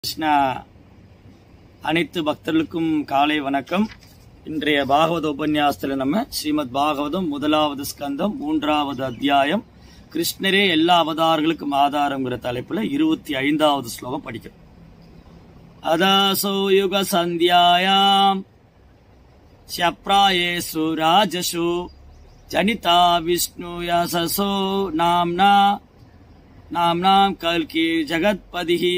கிருஷ்ணா அனைத்து பக்தர்களுக்கும் காலை வணக்கம் இன்றைய பாகவத உபன்யாசத்துல நம்ம ஸ்ரீமத் பாகவதம் முதலாவது ஸ்கந்தம் மூன்றாவது அத்தியாயம் கிருஷ்ணரே எல்லா அவதாரங்களுக்கும் ஆதாரங்கிற தலைப்புல இருபத்தி ஐந்தாவது ஸ்லோகம் படிக்கிறோம் அதாசோ யுக சந்தியாயாம் शप्रायेषु राजसु जनिता विष्णु यशसो नाम्ना நாம்னாம் கல்கி ஜெகத்பதிஹி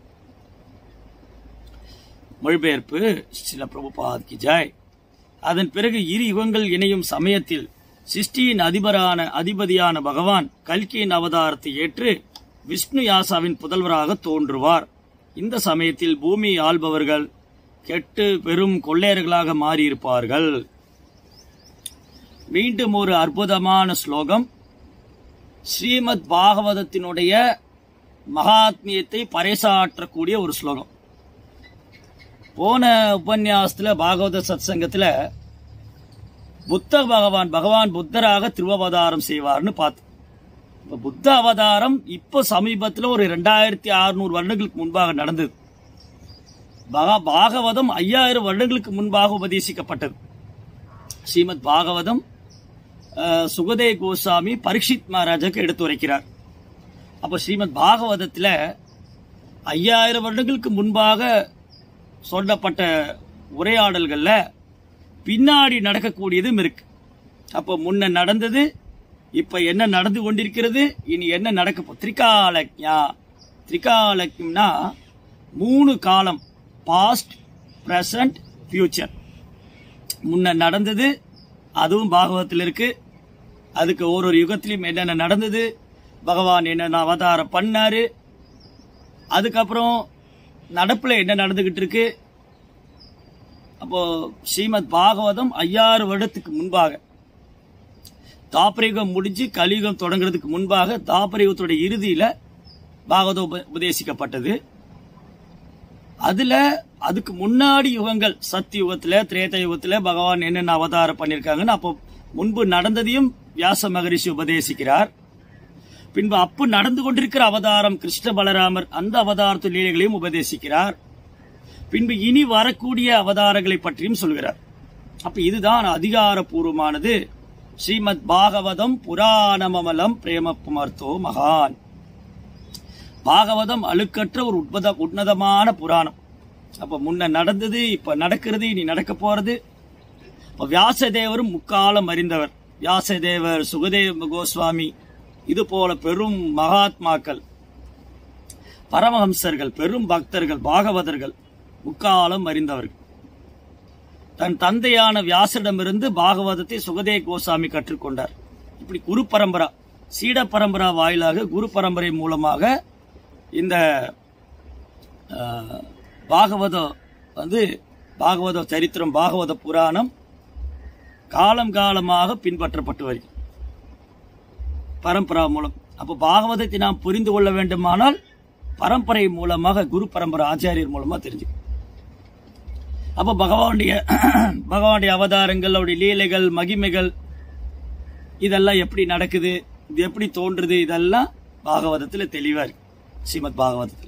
மொழிபெயர்ப்பு சில பிரபுபாத் கி ஜாய் அதன் பிறகு இரு யுகங்கள் இணையும் சமயத்தில் சிருஷ்டியின் அதிபரான அதிபதியான பகவான் கல்கியின் அவதாரத்தை ஏற்று விஷ்ணு யாசாவின் புதல்வராக தோன்றுவார் இந்த சமயத்தில் பூமி ஆள்பவர்கள் கெட்டு பெரும் கொள்ளையர்களாக மாறியிருப்பார்கள் மீண்டும் ஒரு அற்புதமான ஸ்லோகம் ஸ்ரீமத் பாகவதத்தினுடைய மகாத்மியத்தை பறைசாற்றக்கூடிய ஒரு ஸ்லோகம் போன உபன்யாசத்துல பாகவத சத்சங்கத்துல புத்த பகவான் பகவான் புத்தராக திருவவதாரம் செய்வார்னு பார்த்தோம் இப்ப புத்த அவதாரம் இப்ப சமீபத்துல ஒரு ரெண்டாயிரத்தி அறுநூறு வருடங்களுக்கு முன்பாக நடந்தது பகா பாகவதம் ஐயாயிரம் வருடங்களுக்கு முன்பாக உபதேசிக்கப்பட்டது ஸ்ரீமத் பாகவதம் அஹ், சுகதே கோசாமி பரீட்சித் மகாராஜாக்கு எடுத்துரைக்கிறார் அப்ப ஸ்ரீமத் பாகவதத்துல ஐயாயிரம் வருடங்களுக்கு முன்பாக சொல்லப்பட்ட உரையாடல்கள்ல பின்னாடி நடக்கக்கூடியதும் இருக்கு அப்ப முன்ன நடந்தது இப்ப என்ன நடந்து கொண்டிருக்கிறது இனி என்ன நடக்க போ திரிகாலக்ஞா திரிகாலக்ஞம்னா மூணு காலம் பாஸ்ட் பிரசன்ட் ஃபியூச்சர் முன்ன நடந்தது அதுவும் பாகவத்தில் இருக்கு அதுக்கு ஒரு ஒரு யுகத்திலும் என்னென்ன நடந்தது பகவான் என்னென்ன அவதாரம் பண்ணாரு அதுக்கப்புறம் நடப்புல என்ன நடந்துகிட்டு இருக்கு அப்போ ஸ்ரீமத் பாகவதம் ஐயாறு வருடத்துக்கு முன்பாக தாபரயுகம் முடிஞ்சு கலியுகம் தொடங்குறதுக்கு முன்பாக தாபரயுகத்தோட இறுதியில பாகவதம் உப- உபதேசிக்கப்பட்டது அதுல அதுக்கு முன்னாடி யுகங்கள் சத்தியுகத்துல திரேத யுகத்துல பகவான் என்னென்ன அவதாரம் பண்ணிருக்காங்கன்னு அப்போ முன்பு நடந்ததையும் வியாச மகரிஷி உபதேசிக்கிறார் பின்பு அப்பு நடந்து கொண்டிருக்கிற அவதாரம் கிருஷ்ண பலராமர் அந்த அவதாரத்து லீலைகளையும் உபதேசிக்கிறார் பின்பு இனி வரக்கூடிய அவதாரங்களை பற்றியும் சொல்கிறார் அப்ப இதுதான் அதிகாரபூர்வமானது ஸ்ரீமத் பாகவதம் புராணமமலம் பிரேமப்புமர்த்தோ மகான் பாகவதம் அழுக்கற்ற ஒரு உட்பத உன்னதமான புராணம் அப்ப முன்ன நடந்தது இப்ப நடக்கிறது இனி நடக்க போறது இப்ப வியாசதேவரும் முக்காலம் அறிந்தவர் வியாசதேவர் சுகதேவ கோஸ்வாமி இது போல பெரும் மகாத்மாக்கள் பரமஹம்சர்கள் பெரும் பக்தர்கள் பாகவதர்கள் முக்காலம் அறிந்தவர்கள் தன் தந்தையான வியாசரிடமிருந்து பாகவதத்தை சுகதே கோசாமி கற்றுக்கொண்டார் இப்படி குரு பரம்பரா சீட பரம்பரா வாயிலாக குரு பரம்பரை மூலமாக இந்த அஹ், பாகவதம் வந்து பாகவத சரித்திரம் பாகவத புராணம் காலம் காலமாக பின்பற்றப்பட்டு வருகிறது பரம்பரா மூலம் அப்ப பாகவதத்தை நாம் புரிந்து கொள்ள வேண்டுமானால் பரம்பரை மூலமாக குரு பரம்பரை ஆச்சாரியர் மூலமா தெரிஞ்சுக்கணும் அப்ப பகவானுடைய பகவானுடைய அவதாரங்கள் அவருடைய லீலைகள் மகிமைகள் இதெல்லாம் எப்படி நடக்குது இது எப்படி தோன்றுது இதெல்லாம் பாகவதத்துல தெளிவா இருக்கு ஸ்ரீமத் பாகவதத்தில்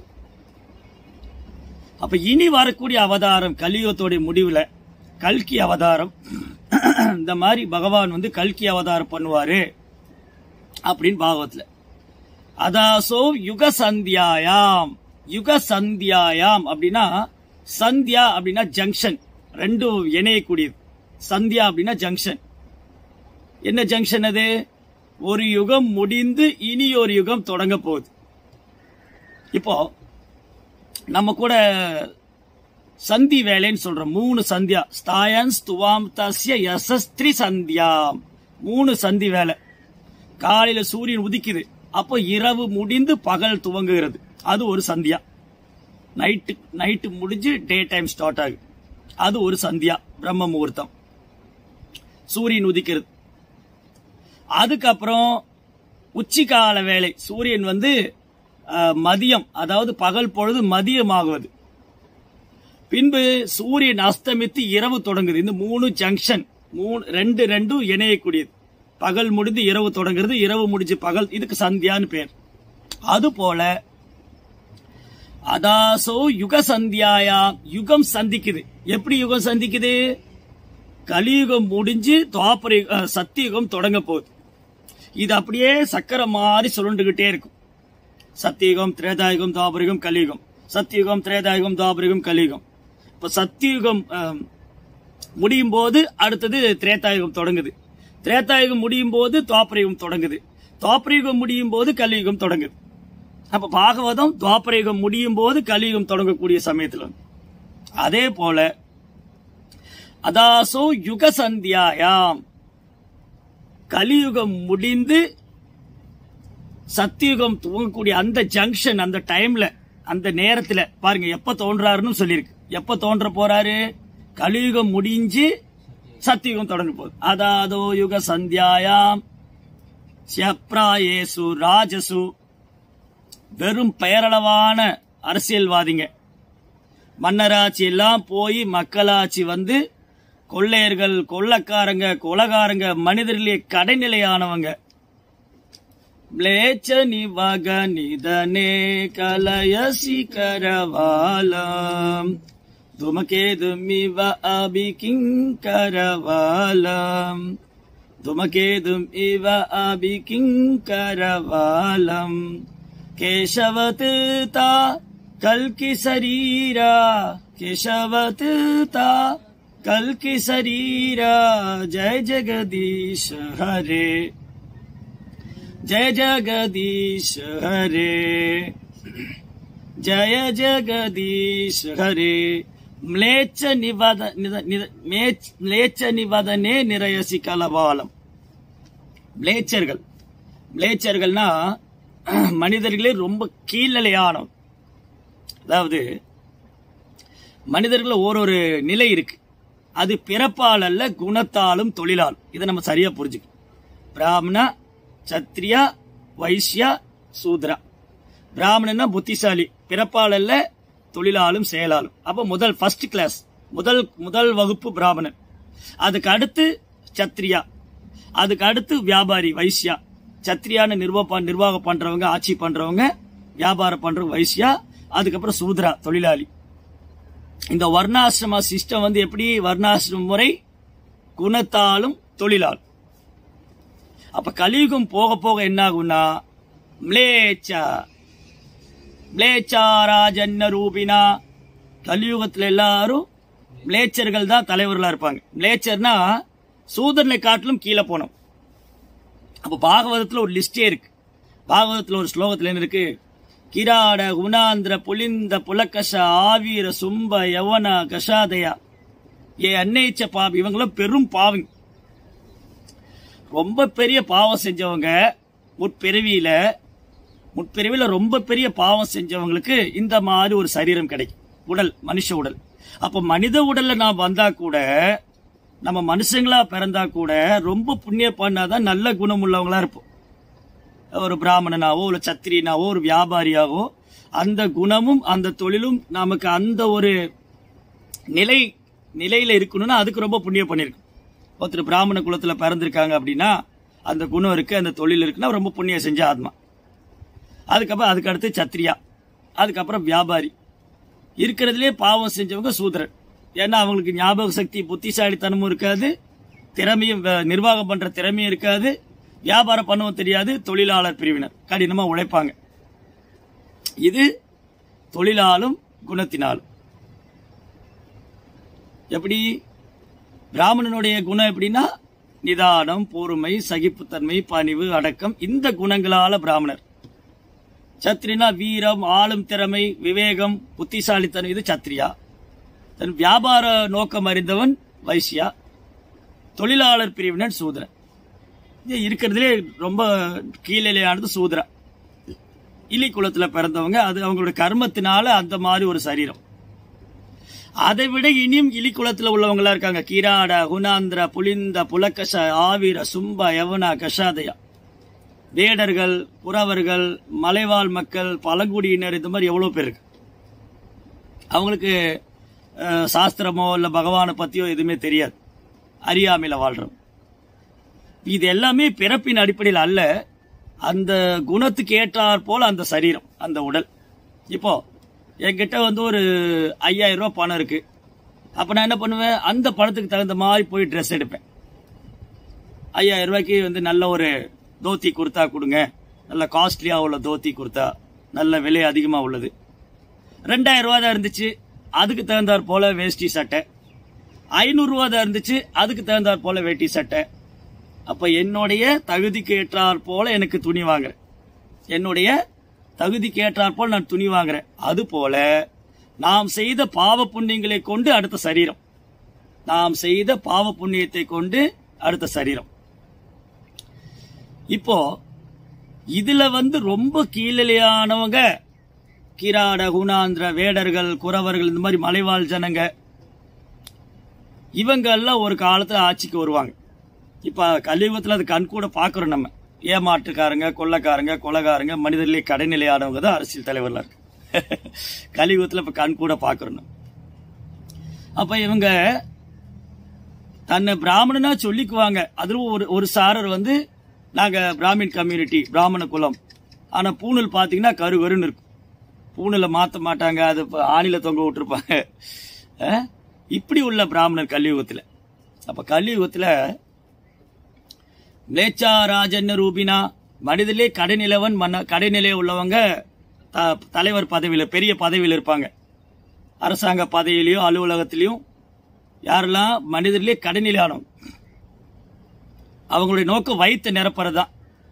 அப்ப இனி வரக்கூடிய அவதாரம் கலியுகத்தோடைய முடிவுல கல்கி அவதாரம் இந்த மாதிரி பகவான் வந்து கல்கி அவதாரம் பண்ணுவாரு அப்படின்னு பாகவத்துல அதாசோ யுக சந்தியாயாம் யுக சந்தியாயாம் அப்படின்னா சந்தியா அப்படின்னா ஜங்ஷன் ரெண்டும் இணையக்கூடியது சந்தியா அப்படின்னா ஜங்ஷன் என்ன ஜங்ஷன் அது ஒரு யுகம் முடிந்து இனி ஒரு யுகம் தொடங்க போகுது இப்போ நம்ம கூட சந்தி வேலைன்னு சொல்றோம் மூணு சந்தியா ஸ்தாயன்ஸ் துவாம் தஸ்ய யசஸ்திரி சந்தியாம் மூணு சந்தி வேலை காலையில சூரியன் உதிக்குது அப்போ இரவு முடிந்து பகல் துவங்குகிறது அது ஒரு சந்தியா நைட்டு நைட்டு முடிஞ்சு டே டைம் ஸ்டார்ட் ஆகுது அது ஒரு சந்தியா பிரம்ம முகூர்த்தம் சூரியன் உதிக்கிறது அதுக்கப்புறம் உச்சிக்கால வேலை சூரியன் வந்து அஹ், மதியம் அதாவது பகல் பொழுது மதியம் ஆகுவது பின்பு சூரியன் அஸ்தமித்து இரவு தொடங்குது இந்த மூணு ஜங்ஷன் மூணு ரெண்டு ரெண்டும் இணையக்கூடியது பகல் முடிந்து இரவு தொடங்குறது இரவு முடிஞ்சு பகல் இதுக்கு சந்தியான்னு பேர் அது போல அதாசோ யுக சந்தியாயா யுகம் சந்திக்குது எப்படி யுகம் சந்திக்குது கலியுகம் முடிஞ்சு துவாபர அஹ், சத்தியுகம் தொடங்க போகுது இது அப்படியே சக்கரை மாதிரி சுருண்டுகிட்டே இருக்கும் சத்தியுகம் திரேதாயுகம் துவாபரிகம் கலியுகம் சத்தியுகம் திரேதாயுகம் துவாபரிகம் கலியுகம் இப்ப சத்தியுகம் அஹ், முடியும் போது அடுத்தது திரேதாயுகம் தொடங்குது திரேதாயுகம் முடியும் போது துவாபரயுகம் தொடங்குது துவாபரயுகம் முடியும் போது கலியுகம் தொடங்குது அப்ப பாகவதம் துவாபரயுகம் முடியும் போது கலியுகம் தொடங்கக்கூடிய சமயத்துல அதே போல அதாசோ யுக சந்தியாயாம் கலியுகம் முடிந்து சத்தியுகம் துவங்கக்கூடிய அந்த ஜங்ஷன் அந்த டைம்ல அந்த நேரத்துல பாருங்க எப்ப தோன்றாருன்னு சொல்லியிருக்கு எப்ப தோன்ற போறாரு கலியுகம் முடிஞ்சு சத்தியுகம் தொடங்க போகுது அதாதோ யுக சந்தியாயாம் சியப்ராயேசு ராஜசு வெறும் பெயரளவான அரசியல்வாதிங்க மன்னராட்சி எல்லாம் போய் மக்களாட்சி வந்து கொள்ளையர்கள் கொள்ளக்காரங்க கொலகாரங்க மனிதர்களே கடைநிலையானவங்க ಮ್ಲೇಚ ನಿವಾಗ ನಿಧನೆ ಕಲಯಸಿ ಕರವಾಲಂ ಧುಮಕೇದುಮಿವ ಅಬಿ ಕಿಂಕರವಾಲಂ ಧುಮಕೇದುಂ ಇವ ಅಬಿ ಕಿಂಕರವಾಲಂ ಕೇಶವತೀತ ಕಲ್ಕಿ ಶರೀರ ಕೇಶವತೀತ ಕಲ್ಕಿ ಶರೀರ ಜಯ ಜಗದೀಶ ಹರೇ जय जगदीश हरे जय जगदीश हरे म्लेच्छ निवद निद- निद- மேச்- म्लेच्छ நிவதனே நிரயசி கலபாலம் மிளேச்சர்கள் மிளேச்சர்கள்னா மனிதர்களே ரொம்ப கீழ்நிலையானவங்க அதாவது மனிதர்கள் ஒரு ஒரு நிலை இருக்கு அது பிறப்பால் அல்ல குணத்தாலும் தொழிலாலும் இதை நம்ம சரியா புரிஞ்சுக்கணும் பிராமண சத்ரியா வைஷ்யா சூத்ரா பிராமணன்னா புத்திசாலி பிறப்பால் அல்ல தொழிலாலும் செயலாலும் அப்ப முதல் ஃபர்ஸ்ட் கிளாஸ் முதல் முதல் வகுப்பு பிராமணன் அதுக்கு அடுத்து சத்ரியா அதுக்கு அடுத்து வியாபாரி வைஷ்யா சத்ரியான நிர்வாக நிர்வாகம் பண்றவங்க ஆட்சி பண்றவங்க வியாபாரம் பண்றவங்க வைஷ்யா அதுக்கப்புறம் சூத்ரா தொழிலாளி இந்த வர்ணாசிரம சிஸ்டம் வந்து எப்படி வர்ணாசிரம முறை குணத்தாலும் தொழிலாலும் அப்ப கலியுகம் போக போக என்ன ஆகும்னா மிளேச்சா மிளேச்சாராஜன்ன ரூபினா கலியுகத்துல எல்லாரும் மிளேச்சர்கள் தான் தலைவர்களா இருப்பாங்க மிளேச்சர்னா சூதரனை காட்டிலும் கீழே போனோம் அப்ப பாகவதத்துல ஒரு லிஸ்டே இருக்கு பாகவதத்துல ஒரு ஸ்லோகத்துல என்ன இருக்கு கிராட குணாந்திர புலிந்த புலக்கஷ ஆவீர சும்ப யவன கஷாதயா ஏ அன்னைச்ச பாவி இவங்களாம் பெரும் பாவிங்க ரொம்ப பெரிய பாவம் செஞ்சவங்க முற்பிறவியில முற்பிறவியில ரொம்ப பெரிய பாவம் செஞ்சவங்களுக்கு இந்த மாதிரி ஒரு சரீரம் கிடைக்கும் உடல் மனுஷ உடல் அப்ப மனித உடல்ல நாம் வந்தா கூட நம்ம மனுஷங்களா பிறந்தா கூட ரொம்ப புண்ணியம் பண்ணாதான் நல்ல குணம் உள்ளவங்களா இருப்போம் ஒரு பிராமணனாவோ ஒரு சத்திரியனாவோ ஒரு வியாபாரியாவோ அந்த குணமும் அந்த தொழிலும் நமக்கு அந்த ஒரு நிலை நிலையில இருக்கணும்னா அதுக்கு ரொம்ப புண்ணியம் பண்ணிருக்கும் ஒருத்தர் பிராமண குலத்துல பிறந்திருக்காங்க அப்படின்னா அந்த குணம் இருக்கு அந்த தொழில் இருக்குன்னா ரொம்ப புண்ணியம் செஞ்ச ஆத்மா அதுக்கப்புறம் அதுக்கு அடுத்து சத்திரியா அதுக்கப்புறம் வியாபாரி இருக்கிறதுலே பாவம் செஞ்சவங்க சூத்திரன் ஏன்னா அவங்களுக்கு ஞாபக சக்தி புத்திசாலித்தனமும் இருக்காது திறமையும் வே- நிர்வாகம் பண்ற திறமையும் இருக்காது வியாபாரம் பண்ணவும் தெரியாது தொழிலாளர் பிரிவினர் கடினமா உழைப்பாங்க இது தொழிலாலும் குணத்தினாலும் எப்படி பிராமணனுடைய குணம் எப்படின்னா நிதானம் பொறுமை சகிப்புத்தன்மை பணிவு அடக்கம் இந்த குணங்களால பிராமணர் சத்திரினா வீரம் ஆளும் திறமை விவேகம் புத்திசாலித்தனம் இது சத்திரியா தன் வியாபார நோக்கம் அறிந்தவன் வைசியா தொழிலாளர் பிரிவினர் சூத்திரன் இது இருக்கிறதுலே ரொம்ப கீழிலையானது சூத்ரா இலி குலத்துல பிறந்தவங்க அது அவங்களோட கர்மத்தினால அந்த மாதிரி ஒரு சரீரம் அதை விட இனியும் இலி குலத்துல உள்ளவங்களா இருக்காங்க கீராட குணாந்திர புலிந்த புலக்கஷ ஆவீர சும்ப யவன கஷாதயா வேடர்கள் புறவர்கள் மலைவாழ் மக்கள் பழங்குடியினர் இந்த மாதிரி எவ்வளவு பேர் இருக்கு அவங்களுக்கு அஹ், சாஸ்திரமோ இல்ல பகவானை பத்தியோ எதுவுமே தெரியாது அறியாமையில வாழ்றோம் இது எல்லாமே பிறப்பின் அடிப்படையில் அல்ல அந்த குணத்துக்கு ஏற்றாற் போல அந்த சரீரம் அந்த உடல் இப்போ என்கிட்ட வந்து ஒரு ஐயாயிரம் ரூபாய் பணம் இருக்கு அப்ப நான் என்ன பண்ணுவேன் அந்த பணத்துக்கு தகுந்த மாதிரி போய் ட்ரெஸ் எடுப்பேன் ஐயாயிரம் ரூபாய்க்கு வந்து நல்ல ஒரு தோத்தி குர்த்தா கொடுங்க நல்ல காஸ்ட்லியா உள்ள தோத்தி குர்த்தா நல்ல விலை அதிகமா உள்ளது ரெண்டாயிரம் ரூபா தான் இருந்துச்சு அதுக்கு தகுந்தாற் போல வேஷ்டி சட்டை ஐநூறு ரூபா தான் இருந்துச்சு அதுக்கு தகுந்தாற் போல வேட்டி சட்டை அப்ப என்னுடைய தகுதிக்கு ஏற்றாற் போல எனக்கு துணி வாங்குறேன் என்னுடைய தகுதிக்கு ஏற்றாற் போல நான் துணி வாங்குறேன் அது போல நாம் செய்த பாவ புண்ணியங்களை கொண்டு அடுத்த சரீரம் நாம் செய்த பாவ புண்ணியத்தை கொண்டு அடுத்த சரீரம் இப்போ இதுல வந்து ரொம்ப கீழலையானவங்க கிராட குணாந்திர வேடர்கள் குறவர்கள் இந்த மாதிரி மலைவாழ் ஜனங்க இவங்க எல்லாம் ஒரு காலத்துல ஆட்சிக்கு வருவாங்க இப்ப கலியுகத்துல அது கண் கூட பாக்குறோம் நம்ம ஏமாற்றுக்காரங்க கொள்ளக்காரங்க கொலகாரங்க மனிதர்களே கடைநிலையானவங்க தான் அரசியல் தலைவர்ல இருக்கு கலியுகத்துல இப்ப கண் கூட பாக்குறோம் நம்ம. அப்ப இவங்க தன்னை பிராமணனா சொல்லிக்குவாங்க அதுவும் ஒரு ஒரு சாரர் வந்து நாங்க பிராமின் கம்யூனிட்டி பிராமண குலம் ஆனா பூணூல் பாத்தீங்கன்னா கரு கருன்னு இருக்கும் பூணூலை மாத்த மாட்டாங்க அது இப்ப ஆணில தொங்க விட்டுருப்பாங்க அஹ்? இப்படி உள்ள பிராமணர் கலியுகத்துல அப்ப கலியுகத்துல மிளேச்சா ராஜன்ன ரூபினா மனிதலே கடைநிலவன் மன்ன கடைநிலை உள்ளவங்க த- தலைவர் பதவியில பெரிய பதவியில் இருப்பாங்க அரசாங்க பதவியிலையும் அலுவலகத்திலையும் யாரெல்லாம் மனிதர்களே கடைநிலையானவங்க அவங்களுடைய நோக்கம் வயிற்று நிரப்புறதுதான்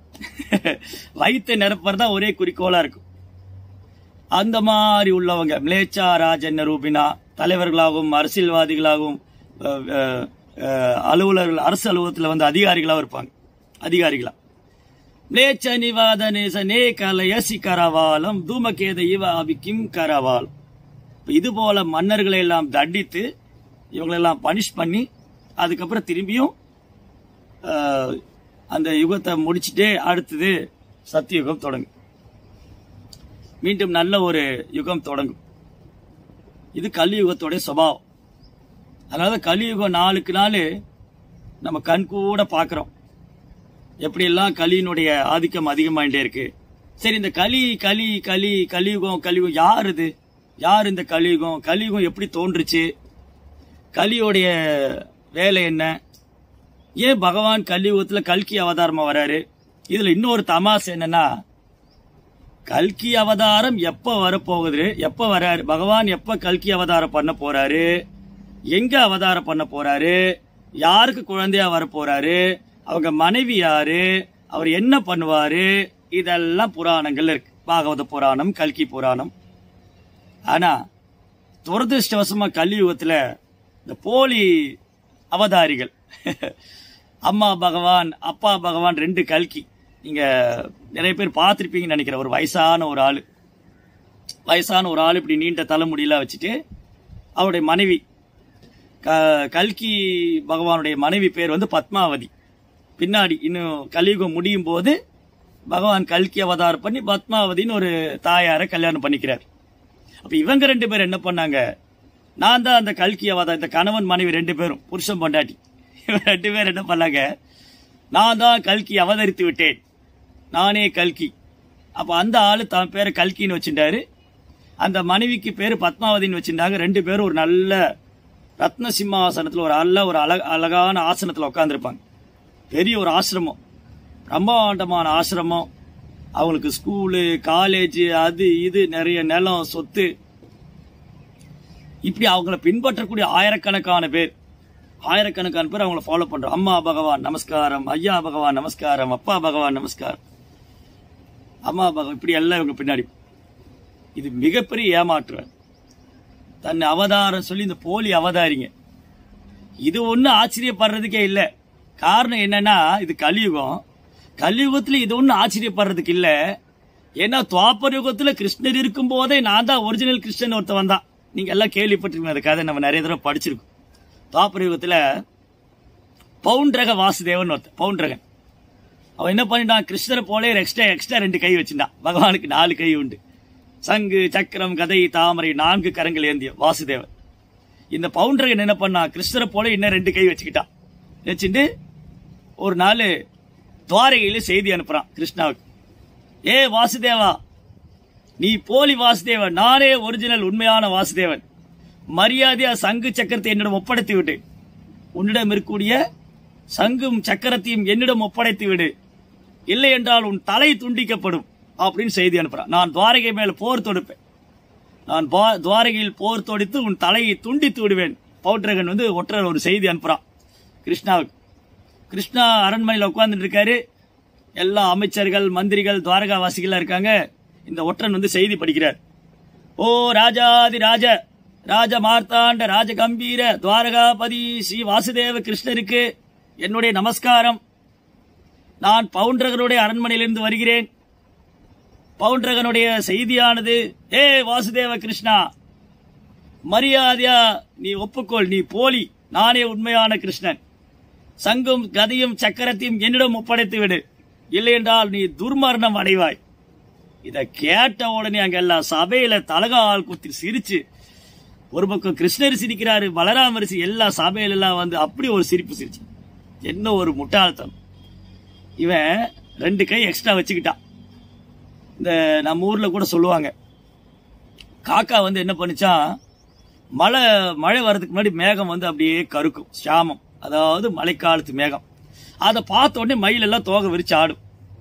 வயிற்று நிரப்புறதுதான் ஒரே குறிக்கோளா இருக்கும் அந்த மாதிரி உள்ளவங்க மிளேச்சா ராஜன்ன ரூபினா தலைவர்களாகவும் அரசியல்வாதிகளாகவும் அஹ், அஹ், அஹ், அலுவலர்கள் அரசு அலுவலகத்தில் வந்து அதிகாரிகளாகவும் இருப்பாங்க அதிகாரிகளா மிளேச்ச நிவாத நேசனே கலயசி கரவாலம் தூமகேத இவ அபிக்கும் கரவாலம் இப்ப இது போல மன்னர்களை எல்லாம் தண்டித்து இவங்களெல்லாம் பனிஷ் பண்ணி அதுக்கப்புறம் திரும்பியும் ஆஹ், அந்த யுகத்தை முடிச்சிட்டே அடுத்தது சத்தியுகம் தொடங்கும் மீண்டும் நல்ல ஒரு யுகம் தொடங்கும் இது கலியுகத்தோட சுபாவம் அதனால கலியுகம் நாளுக்கு நாள் நம்ம கண் கூட பார்க்கிறோம் எப்படியெல்லாம் கலியினுடைய ஆதிக்கம் அதிகமாயிட்டே இருக்கு சரி இந்த கலி கலி கலி கலியுகம் கலியுகம் யார் இது யார் இந்த கலியுகம் கலியுகம் எப்படி தோன்றுச்சு கலியோடைய வேலை என்ன ஏன் பகவான் கலியுகத்துல கல்கி அவதாரமா வராரு இதுல இன்னொரு தமாஸ் என்னன்னா கல்கி அவதாரம் எப்ப வரப்போகுது எப்ப வராரு பகவான் எப்ப கல்கி அவதாரம் பண்ண போறாரு எங்க அவதாரம் பண்ண போறாரு யாருக்கு குழந்தையா வர போறாரு அவங்க மனைவி யாரு அவர் என்ன பண்ணுவாரு இதெல்லாம் புராணங்கள் இருக்கு பாகவத புராணம் கல்கி புராணம் ஆனா துரதிருஷ்டவசமா கலியுகத்துல இந்த போலி அவதாரிகள் அம்மா பகவான் அப்பா பகவான் ரெண்டு கல்கி நீங்க நிறைய பேர் பார்த்திருப்பீங்கன்னு நினைக்கிறேன் ஒரு வயசான ஒரு ஆளு வயசான ஒரு ஆள் இப்படி நீண்ட தலைமுடியெல்லாம் வச்சுட்டு அவருடைய மனைவி க- கல்கி பகவானுடைய மனைவி பேர் வந்து பத்மாவதி பின்னாடி இன்னும் கலியுகம் முடியும் போது பகவான் கல்கி அவதாரம் பண்ணி பத்மாவதின்னு ஒரு தாயாரை கல்யாணம் பண்ணிக்கிறார் அப்ப இவங்க ரெண்டு பேரும் என்ன பண்ணாங்க நான் தான் அந்த கல்கி அவதாரம் இந்த கணவன் மனைவி ரெண்டு பேரும் புருஷன் பொண்டாட்டி இவங்க ரெண்டு பேரும் என்ன பண்ணாங்க நான் தான் கல்கி அவதரித்து விட்டேன் நானே கல்கி அப்ப அந்த ஆளு தான் பேரை கல்கின்னு வச்சுட்டாரு அந்த மனைவிக்கு பேரு பத்மாவதின்னு வச்சிருந்தாங்க ரெண்டு பேரும் ஒரு நல்ல ரத்ன சிம்மாசனத்துல ஒரு நல்ல ஒரு அழக அழகான ஆசனத்துல உட்காந்துருப்பாங்க பெரிய ஒரு ஆசிரமம் பிரம்மாண்டமான ஆசிரமம் அவங்களுக்கு ஸ்கூலு காலேஜ் அது இது நிறைய நிலம் சொத்து இப்படி அவங்கள பின்பற்றக்கூடிய ஆயிரக்கணக்கான பேர் ஆயிரக்கணக்கான பேர் அவங்கள ஃபாலோ பண்றோம் அம்மா பகவான் நமஸ்காரம் ஐயா பகவான் நமஸ்காரம் அப்பா பகவான் நமஸ்காரம் அம்மா பகவான் இப்படி எல்லாம் இவங்க பின்னாடி இது மிகப்பெரிய ஏமாற்று தன்னை அவதாரம் சொல்லி இந்த போலி அவதாரிங்க இது ஒன்றும் ஆச்சரியப்படுறதுக்கே இல்லை காரணம் என்னன்னா இது கலியுகம் கலியுகத்துல இது ஒன்றும் ஆச்சரியப்படுறதுக்கு இல்லை ஏன்னா துவாப்பர் யுகத்துல கிருஷ்ணர் இருக்கும் போதே நான் தான் ஒரிஜினல் கிருஷ்ணன் ஒருத்தன் வந்தான் நீங்க எல்லாம் கேள்விப்பட்டிருக்கீங்க அந்த கதை நம்ம நிறைய தடவை படிச்சிருக்கோம் துவாப்பர் யுகத்துல பவுண்டரக வாசுதேவன் ஒருத்தன் பவுண்டரகன் அவன் என்ன பண்ணிட்டான் கிருஷ்ணரை போலே எக்ஸ்ட்ரா எக்ஸ்ட்ரா ரெண்டு கை வச்சிருந்தான் பகவானுக்கு நாலு கை உண்டு சங்கு சக்கரம் கதை தாமரை நான்கு கரங்கள் ஏந்திய வாசுதேவன் இந்த பவுண்டரகன் என்ன பண்ணான் கிருஷ்ணரை போல இன்னும் ரெண்டு கை வச்சுக்கிட்டான் வச்சுட்டு ஒரு நாள் துவாரகையில செய்தி அனுப்புறான் கிருஷ்ணாவுக்கு ஏ வாசுதேவா நீ போலி வாசுதேவன் நானே ஒரிஜினல் உண்மையான வாசுதேவன் மரியாதையா சங்கு சக்கரத்தை என்னிடம் ஒப்படைத்து விடு உன்னிடம் இருக்கக்கூடிய சங்கும் சக்கரத்தையும் என்னிடம் ஒப்படைத்து விடு இல்லை என்றால் உன் தலை துண்டிக்கப்படும் அப்படின்னு செய்தி அனுப்புறான் நான் துவாரகை மேல போர் தொடுப்பேன் நான் பா- துவாரகையில் போர் தொடித்து உன் தலையை துண்டித்து விடுவேன் பவுட்ரகன் வந்து ஒற்றர் ஒரு செய்தி அனுப்புறான் கிருஷ்ணாவுக்கு கிருஷ்ணா அரண்மனையில் உட்கார்ந்துட்டு இருக்காரு எல்லா அமைச்சர்கள் மந்திரிகள் துவாரகாவாசிகள் இருக்காங்க இந்த ஒற்றன் வந்து செய்தி படிக்கிறார் ஓ ராஜாதி ராஜ ராஜ மார்த்தாண்ட ராஜ கம்பீர துவாரகாபதி ஸ்ரீ வாசுதேவ கிருஷ்ணருக்கு என்னுடைய நமஸ்காரம் நான் பவுண்டரகனுடைய அரண்மனையிலிருந்து வருகிறேன் பவுண்டரகனுடைய செய்தியானது ஏ வாசுதேவ கிருஷ்ணா மரியாதையா நீ ஒப்புக்கொள் நீ போலி நானே உண்மையான கிருஷ்ணன் சங்கும் கதையும் சக்கரத்தையும் என்னிடம் ஒப்படைத்து விடு இல்லை என்றால் நீ துர்மரணம் அடைவாய் இத கேட்ட உடனே அங்க எல்லாம் சபையில தலகால் குத்தி சிரிச்சு ஒரு பக்கம் கிருஷ்ணர் சிரிக்கிறாரு பலராமர் சி- எல்லா சபையில எல்லாம் வந்து அப்படி ஒரு சிரிப்பு சிரிச்சு என்ன ஒரு முட்டாள்தனம் இவன் ரெண்டு கை எக்ஸ்ட்ரா வச்சுக்கிட்டான் இந்த நம்ம ஊர்ல கூட சொல்லுவாங்க காக்கா வந்து என்ன பண்ணுச்சான் மழை மழை வர்றதுக்கு முன்னாடி மேகம் வந்து அப்படியே கருக்கும் சாமம் அதாவது மழைக்காலத்து மேகம் அதை பார்த்த உடனே மயில் எல்லாம் தோகை விரிச்சு ஆடும்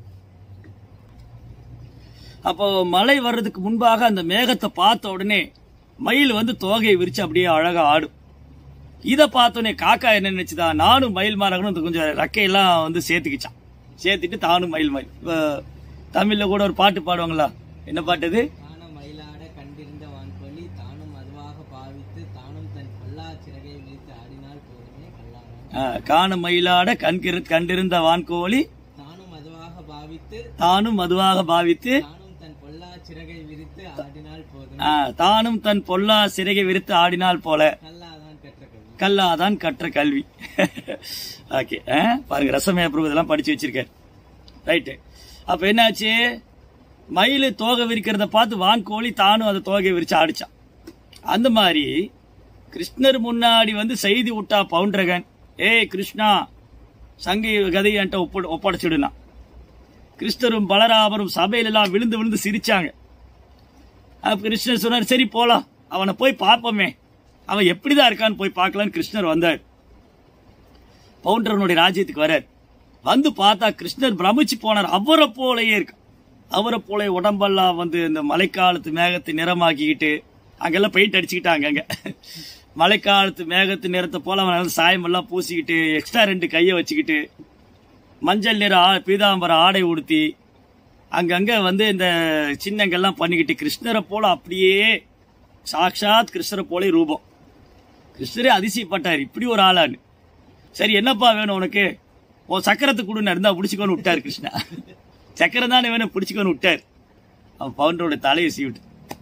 அப்போ மழை வர்றதுக்கு முன்பாக அந்த மேகத்தை பார்த்த உடனே மயில் வந்து தோகையை விரிச்சு அப்படியே அழகா ஆடும் இதை பார்த்தோன்னே காக்கா என்ன நினைச்சுதான் நானும் மயில் மாறகனும் இந்த கொஞ்சம் ரெக்கையெல்லாம் வந்து சேர்த்துக்கிச்சான் சேர்த்துட்டு தானும் மயில் மயில் இப்ப தமிழ்ல கூட ஒரு பாட்டு பாடுவாங்களா என்ன பாட்டு இது காண மயிலாட கண்டிருந்த வான்கோழி தானும் அதுவாக பாவித்து தானும் தன் பொல்லா சிறகை விரித்து ஆடினால் போதுமே கல்லாதான் ஆ, காண மயிலாட கண்கிரு கண்டிருந்த வான்கோழி தானும் அதுவாக பாவித்து தானும் மதுவாக பாவித்து தானும் தன் பொல்லா சிறகை விரித்து ஆடினால் போதுமே ஆ, தானும் தன் பொல்லா சிறகை விரித்து ஆடினால் போல கல்லாதான் பெற்ற கல்வி கல்லாதான் கற்ற கல்வி ஓகே பாருங்க ரசமே அப்புறம் இதெல்லாம் படிச்சு வச்சிருக்கேன் ரைட்டு அப்ப என்னாச்சு மயில் தோகை விரிக்கிறத பார்த்து வான்கோழி தானும் அந்த தோகையை விரிச்சு ஆடிச்சான் அந்த மாதிரி கிருஷ்ணர் முன்னாடி வந்து செய்தி விட்டா பவுண்டரகன் ஏய் கிருஷ்ணா சங்கி கதையை என்கிட்ட ஒப்ப ஒப்படைச்சிடுனா கிருஷ்ணரும் பலராமரும் சபையில எல்லாம் விழுந்து விழுந்து சிரிச்சாங்க அப்ப கிருஷ்ணர் சொன்னார் சரி போலாம் அவனை போய் பார்ப்போமே அவன் எப்படிதான் இருக்கான்னு போய் பார்க்கலான்னு கிருஷ்ணர் வந்தார் பவுண்டரனுடைய ராஜ்யத்துக்கு வரார் வந்து பார்த்தா கிருஷ்ணர் பிரமிச்சு போனார் அவரை போலயே இருக்கு அவரை போல உடம்பெல்லாம் வந்து இந்த மழைக்காலத்து மேகத்தை நிறமாக்கிக்கிட்டு அங்கெல்லாம் பெயிண்ட் அடிச்சுக்கிட்டாங்க அங்க மழைக்காலத்து மேகத்து நிறத்தை போல அவன் வந்து சாயமெல்லாம் பூசிக்கிட்டு எக்ஸ்ட்ரா ரெண்டு கையை வச்சுக்கிட்டு மஞ்சள் நிற ஆ பீதாம்பர ஆடை உடுத்தி அங்கங்க வந்து இந்த சின்னங்கள்லாம் பண்ணிக்கிட்டு கிருஷ்ணரை போல அப்படியே சாக்ஷாத் கிருஷ்ணரை போல ரூபம் கிருஷ்ணரே அதிசயப்பட்டார் இப்படி ஒரு ஆளான்னு சரி என்னப்பா வேணும் உனக்கு ஓ சக்கரத்தை கொடுன்னு இருந்தா பிடிச்சிக்கோன்னு விட்டார் கிருஷ்ணா சக்கரம் தானே வேணும் பிடிச்சிக்கோன்னு விட்டார் அவன் பவுண்டரோட தலையை சீவிட்டு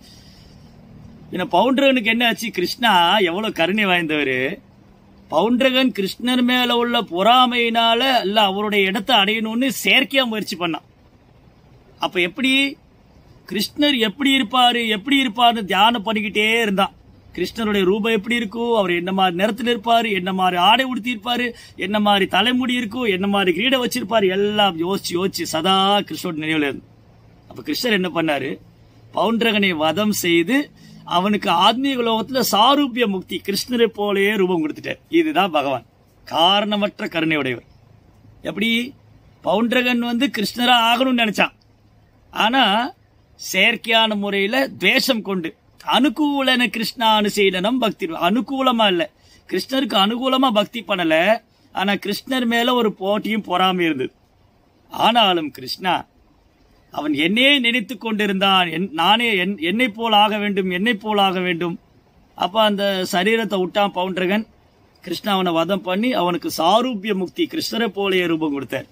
பின்ன பவுண்டரகனுக்கு என்ன ஆச்சு கிருஷ்ணா எவ்வளவு கருணை வாய்ந்தவர் பவுண்டரகன் கிருஷ்ணர் மேல உள்ள பொறாமையினால இல்ல அவருடைய இடத்தை அடையணும்னு செயற்கையா முயற்சி பண்ணான் அப்ப எப்படி கிருஷ்ணர் எப்படி இருப்பாரு எப்படி இருப்பாருன்னு தியானம் பண்ணிக்கிட்டே இருந்தான் கிருஷ்ணருடைய ரூபம் எப்படி இருக்கும் அவர் என்ன மாதிரி நிறத்தில் இருப்பாரு என்ன மாதிரி ஆடை உடுத்தி இருப்பாரு என்ன மாதிரி தலைமுடி இருக்கும் என்ன மாதிரி கிரீட வச்சிருப்பாரு எல்லாம் யோசிச்சு யோசிச்சு சதா கிருஷ்ணோட நினைவுல இருந்து அப்ப கிருஷ்ணர் என்ன பண்ணாரு பவுண்டரகனை வதம் செய்து அவனுக்கு ஆத்மீக லோகத்துல சாரூபிய முக்தி கிருஷ்ணரை போலயே ரூபம் கொடுத்துட்டார் இதுதான் பகவான் காரணமற்ற கருணை உடையவர் எப்படி பவுண்டரகன் வந்து கிருஷ்ணரா ஆகணும்னு நினைச்சான் ஆனா செயற்கையான முறையில துவேஷம் கொண்டு அனுகூலன கிருஷ்ணா அனுசீலனம் பக்தி அனுகூலமா இல்ல கிருஷ்ணருக்கு அனுகூலமா பக்தி பண்ணல ஆனா கிருஷ்ணர் மேல ஒரு போட்டியும் பொறாமை இருந்தது ஆனாலும் கிருஷ்ணா அவன் என்னையே நினைத்து கொண்டிருந்தான் என்- நானே என்- என்னை போல் ஆக வேண்டும் என்னை போல் ஆக வேண்டும் அப்ப அந்த சரீரத்தை விட்டான் பவுண்டரகன் கிருஷ்ணா அவனை வதம் பண்ணி அவனுக்கு சாரூபிய முக்தி கிருஷ்ணரை போலயே ரூபம் கொடுத்தார்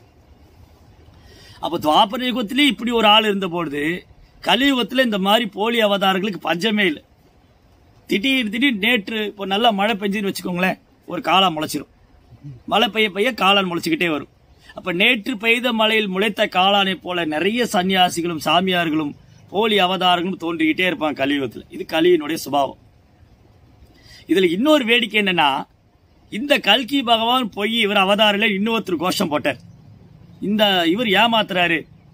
அப்ப துவாபர யுகத்திலே இப்படி ஒரு ஆள் இருந்த பொழுது கலியுகத்துல இந்த மாதிரி போலி அவதாரங்களுக்கு பஞ்சமே இல்லை திடீர் திடீர் நேற்று இப்போ நல்லா மழை பெஞ்சுன்னு வச்சுக்கோங்களேன் ஒரு காளான் முளைச்சிரும் மழை பெய்ய பெய்ய காளான் முளைச்சிக்கிட்டே வரும் அப்ப நேற்று பெய்த மழையில் முளைத்த காளானை போல நிறைய சன்னியாசிகளும் சாமியார்களும் போலி அவதாரங்களும் தோன்றிக்கிட்டே இருப்பாங்க கலியுகத்துல இது கலியினுடைய சுபாவம் இதுல இன்னொரு வேடிக்கை என்னன்னா இந்த கல்கி பகவான் பொய் இவர் அவதாரில இன்னொருத்தர் கோஷம் போட்டார் இந்த இவர் ஏமாத்துறாரு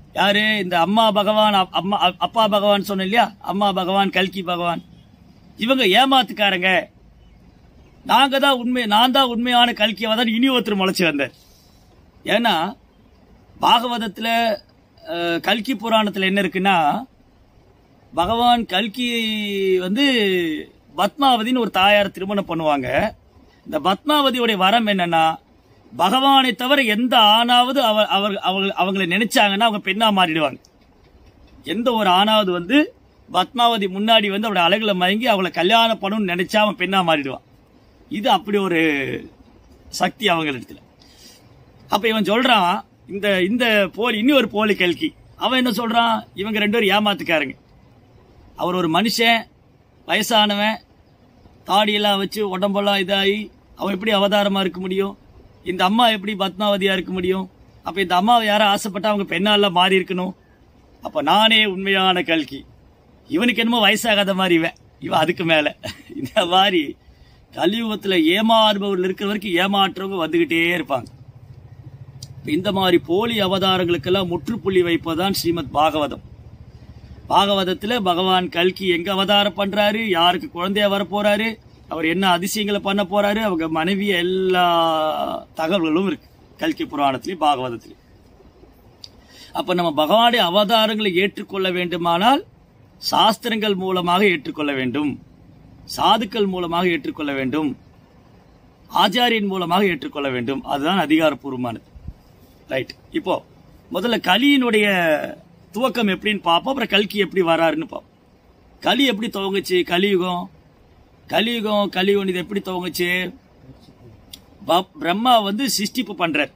யாரு இந்த அம்மா பகவான் அப்- அம்மா அப்- அப்பா பகவான் சொன்ன இல்லையா அம்மா பகவான் கல்கி பகவான் இவங்க ஏமாத்துக்காரங்க நாங்க தான் உண்மை நான் தான் உண்மையான கல்கி அவதான் இனி ஒருத்தர் முளைச்சு வந்தார் ஏன்னா பாகவதத்துல அஹ், கல்கி புராணத்துல என்ன இருக்குன்னா பகவான் கல்கி வந்து பத்மாவதின்னு ஒரு தாயார் திருமணம் பண்ணுவாங்க இந்த பத்மாவதியுடைய வரம் என்னன்னா பகவானை தவிர எந்த ஆணாவது அவ அவர் அவங்க அவங்களை நினைச்சாங்கன்னா அவங்க பெண்ணா மாறிடுவாங்க எந்த ஒரு ஆணாவது வந்து பத்மாவதி முன்னாடி வந்து அவளோட அழகுல மயங்கி அவளை கல்யாணம் பண்ணணும்னு நினைச்சா அவன் பெண்ணா மாறிடுவான் இது அப்படி ஒரு சக்தி அவங்களிடத்துல அப்ப இவன் சொல்றான் இந்த இந்த போலி இன்னும் ஒரு போலி கல்கி அவன் என்ன சொல்றான் இவங்க ரெண்டு பேரும் ஏமாத்துக்காரங்க அவர் ஒரு மனுஷன் வயசானவன் தாடியெல்லாம் வச்சு உடம்பெல்லாம் இதாகி அவன் எப்படி அவதாரமா இருக்க முடியும் இந்த அம்மா எப்படி பத்மாவதியா இருக்க முடியும் அப்ப இந்த அம்மாவை யாரும் ஆசைப்பட்டா அவங்க பெண்ணால மாறி இருக்கணும் அப்ப நானே உண்மையான கல்கி இவனுக்கு என்னமோ வயசாகாத மாதிரி இவன் இவன் அதுக்கு மேல இந்த மாதிரி கலியுகத்துல ஏமாறுபவர்கள் இருக்கிற வரைக்கும் ஏமாற்றவங்க வந்துகிட்டே இருப்பாங்க இப்ப இந்த மாதிரி போலி அவதாரங்களுக்கெல்லாம் முற்றுப்புள்ளி வைப்பதுதான் ஸ்ரீமத் பாகவதம் பாகவதத்துல பகவான் கல்கி எங்க அவதாரம் பண்றாரு யாருக்கு குழந்தையா வர போறாரு அவர் என்ன அதிசயங்களை பண்ண போறாரு அவங்க மனைவி எல்லா தகவல்களும் இருக்கு கல்கி புராணத்திலையும் பாகவதத்திலையும் அப்ப நம்ம பகவானுடைய அவதாரங்களை ஏற்றுக்கொள்ள வேண்டுமானால் சாஸ்திரங்கள் மூலமாக ஏற்றுக்கொள்ள வேண்டும் சாதுக்கள் மூலமாக ஏற்றுக்கொள்ள வேண்டும் ஆச்சாரியன் மூலமாக ஏற்றுக்கொள்ள வேண்டும் அதுதான் அதிகாரப்பூர்வமானது ரைட் இப்போ முதல்ல கலியினுடைய துவக்கம் எப்படின்னு பார்ப்போம் அப்புறம் கல்கி எப்படி வராருன்னு பார்ப்போம் கலி எப்படி துவங்குச்சு கலியுகம் கலியுகம் கலியுகம் இது எப்படி துவங்குச்சு ப- பிரம்மா வந்து சிருஷ்டிப்பு பண்றார்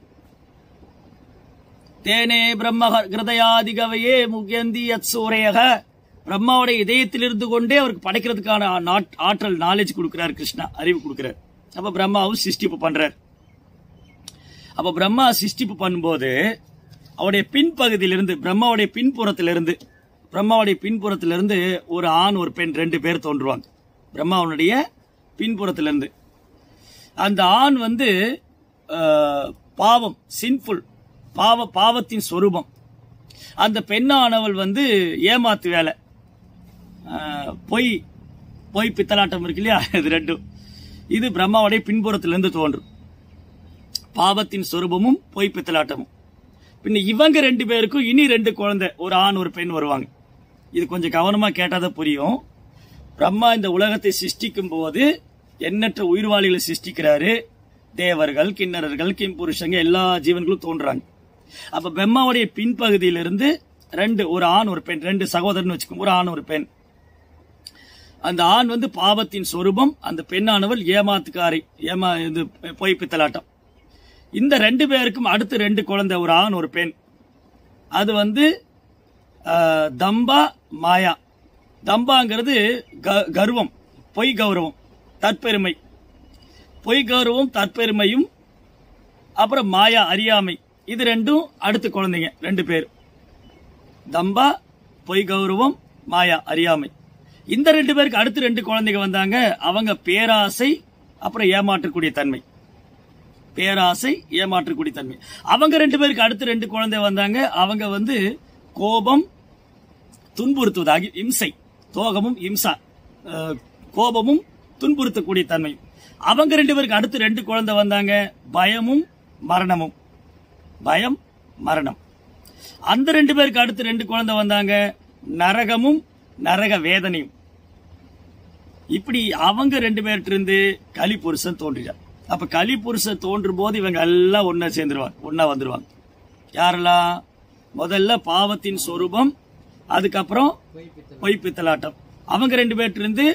தேனே பிரம்ம கிருதயாதிகவையே முகியந்தி யத் சூரையக பிரம்மாவுடைய இதயத்தில் இருந்து கொண்டே அவருக்கு படைக்கிறதுக்கான நாட்- ஆற்றல் நாலேஜ் கொடுக்கிறார் கிருஷ்ணா அறிவு கொடுக்கிறார் அப்ப பிரம்மாவும் சிருஷ்டிப்பு பண்றார் அப்ப பிரம்மா சிருஷ்டிப்பு பண்ணும்போது அவருடைய பின்பகுதியிலிருந்து பிரம்மாவுடைய பின்புறத்திலிருந்து பிரம்மாவுடைய பின்புறத்திலிருந்து ஒரு ஆண் ஒரு பெண் ரெண்டு பேர் தோன்றுவாங்க பிரம்மாவனுடைய பின்புறத்திலிருந்து அந்த ஆண் வந்து அஹ், பாவம் சின்ஃபுல் பாவ பாவத்தின் சொரூபம் அந்த பெண்ணானவள் வந்து ஏமாத்து வேலை அஹ், பொய் பொய் பித்தலாட்டம் இருக்கு இல்லையா இது ரெண்டும் இது பிரம்மாவுடைய பின்புறத்திலிருந்து தோன்றும் பாவத்தின் சொரூபமும் பொய் பித்தலாட்டமும் பின்ன இவங்க ரெண்டு பேருக்கும் இனி ரெண்டு குழந்தை ஒரு ஆண் ஒரு பெண் வருவாங்க இது கொஞ்சம் கவனமா கேட்டாதான் புரியும் பிரம்மா இந்த உலகத்தை சிருஷ்டிக்கும் போது எண்ணற்ற உயிர்வாளிகளை சிருஷ்டிக்கிறாரு தேவர்கள் கிண்ணறர்கள் கிம்புருஷங்க எல்லா ஜீவன்களும் தோன்றாங்க அப்ப பிரம்மாவுடைய பின்பகுதியிலிருந்து ரெண்டு ஒரு ஆண் ஒரு பெண் ரெண்டு சகோதரன் வச்சுக்கோங்க ஒரு ஆண் ஒரு பெண் அந்த ஆண் வந்து பாவத்தின் சொரூபம் அந்த பெண்ணானவள் ஏமாத்துக்காரி ஏமா இது பொய் பித்தலாட்டம் இந்த ரெண்டு பேருக்கும் அடுத்து ரெண்டு குழந்தை ஒரு ஆண் ஒரு பெண் அது வந்து ஆஹ், தம்பா மாயா தம்பாங்கிறது க- கர்வம் பொய் கௌரவம் தற்பெருமை பொய் கௌரவம் தற்பெருமையும் அப்புறம் மாயா அறியாமை இது ரெண்டும் அடுத்த குழந்தைங்க ரெண்டு பேர் தம்பா பொய் கௌரவம் மாயா அறியாமை இந்த ரெண்டு பேருக்கு அடுத்து ரெண்டு குழந்தைங்க வந்தாங்க அவங்க பேராசை அப்புறம் ஏமாற்றக்கூடிய தன்மை பேராசை ஏமாற்றக்கூடிய தன்மை அவங்க ரெண்டு பேருக்கு அடுத்து ரெண்டு குழந்தை வந்தாங்க அவங்க வந்து கோபம் துன்புறுத்துவதாகி இம்சை தோகமும் இம்சா அஹ், கோபமும் துன்புறுத்தக்கூடிய தன்மை அவங்க ரெண்டு பேருக்கு அடுத்து ரெண்டு குழந்தை வந்தாங்க பயமும் மரணமும் பயம் மரணம் அந்த ரெண்டு பேருக்கு அடுத்து ரெண்டு குழந்தை வந்தாங்க நரகமும் நரக வேதனையும் இப்படி அவங்க ரெண்டு பேர்ட்ட இருந்து கலி புருஷன் தோன்றினார் அப்ப கலி புருஷன் தோன்றும் போது இவங்க எல்லாம் ஒன்னா சேர்ந்துருவாங்க ஒன்னா வந்துருவாங்க யாரெல்லாம் முதல்ல பாவத்தின் சொரூபம் அதுக்கப்புறம் பொய் பித்தல் பொய் பித்தலாட்டம் அவங்க ரெண்டு பேர்ட்ட இருந்து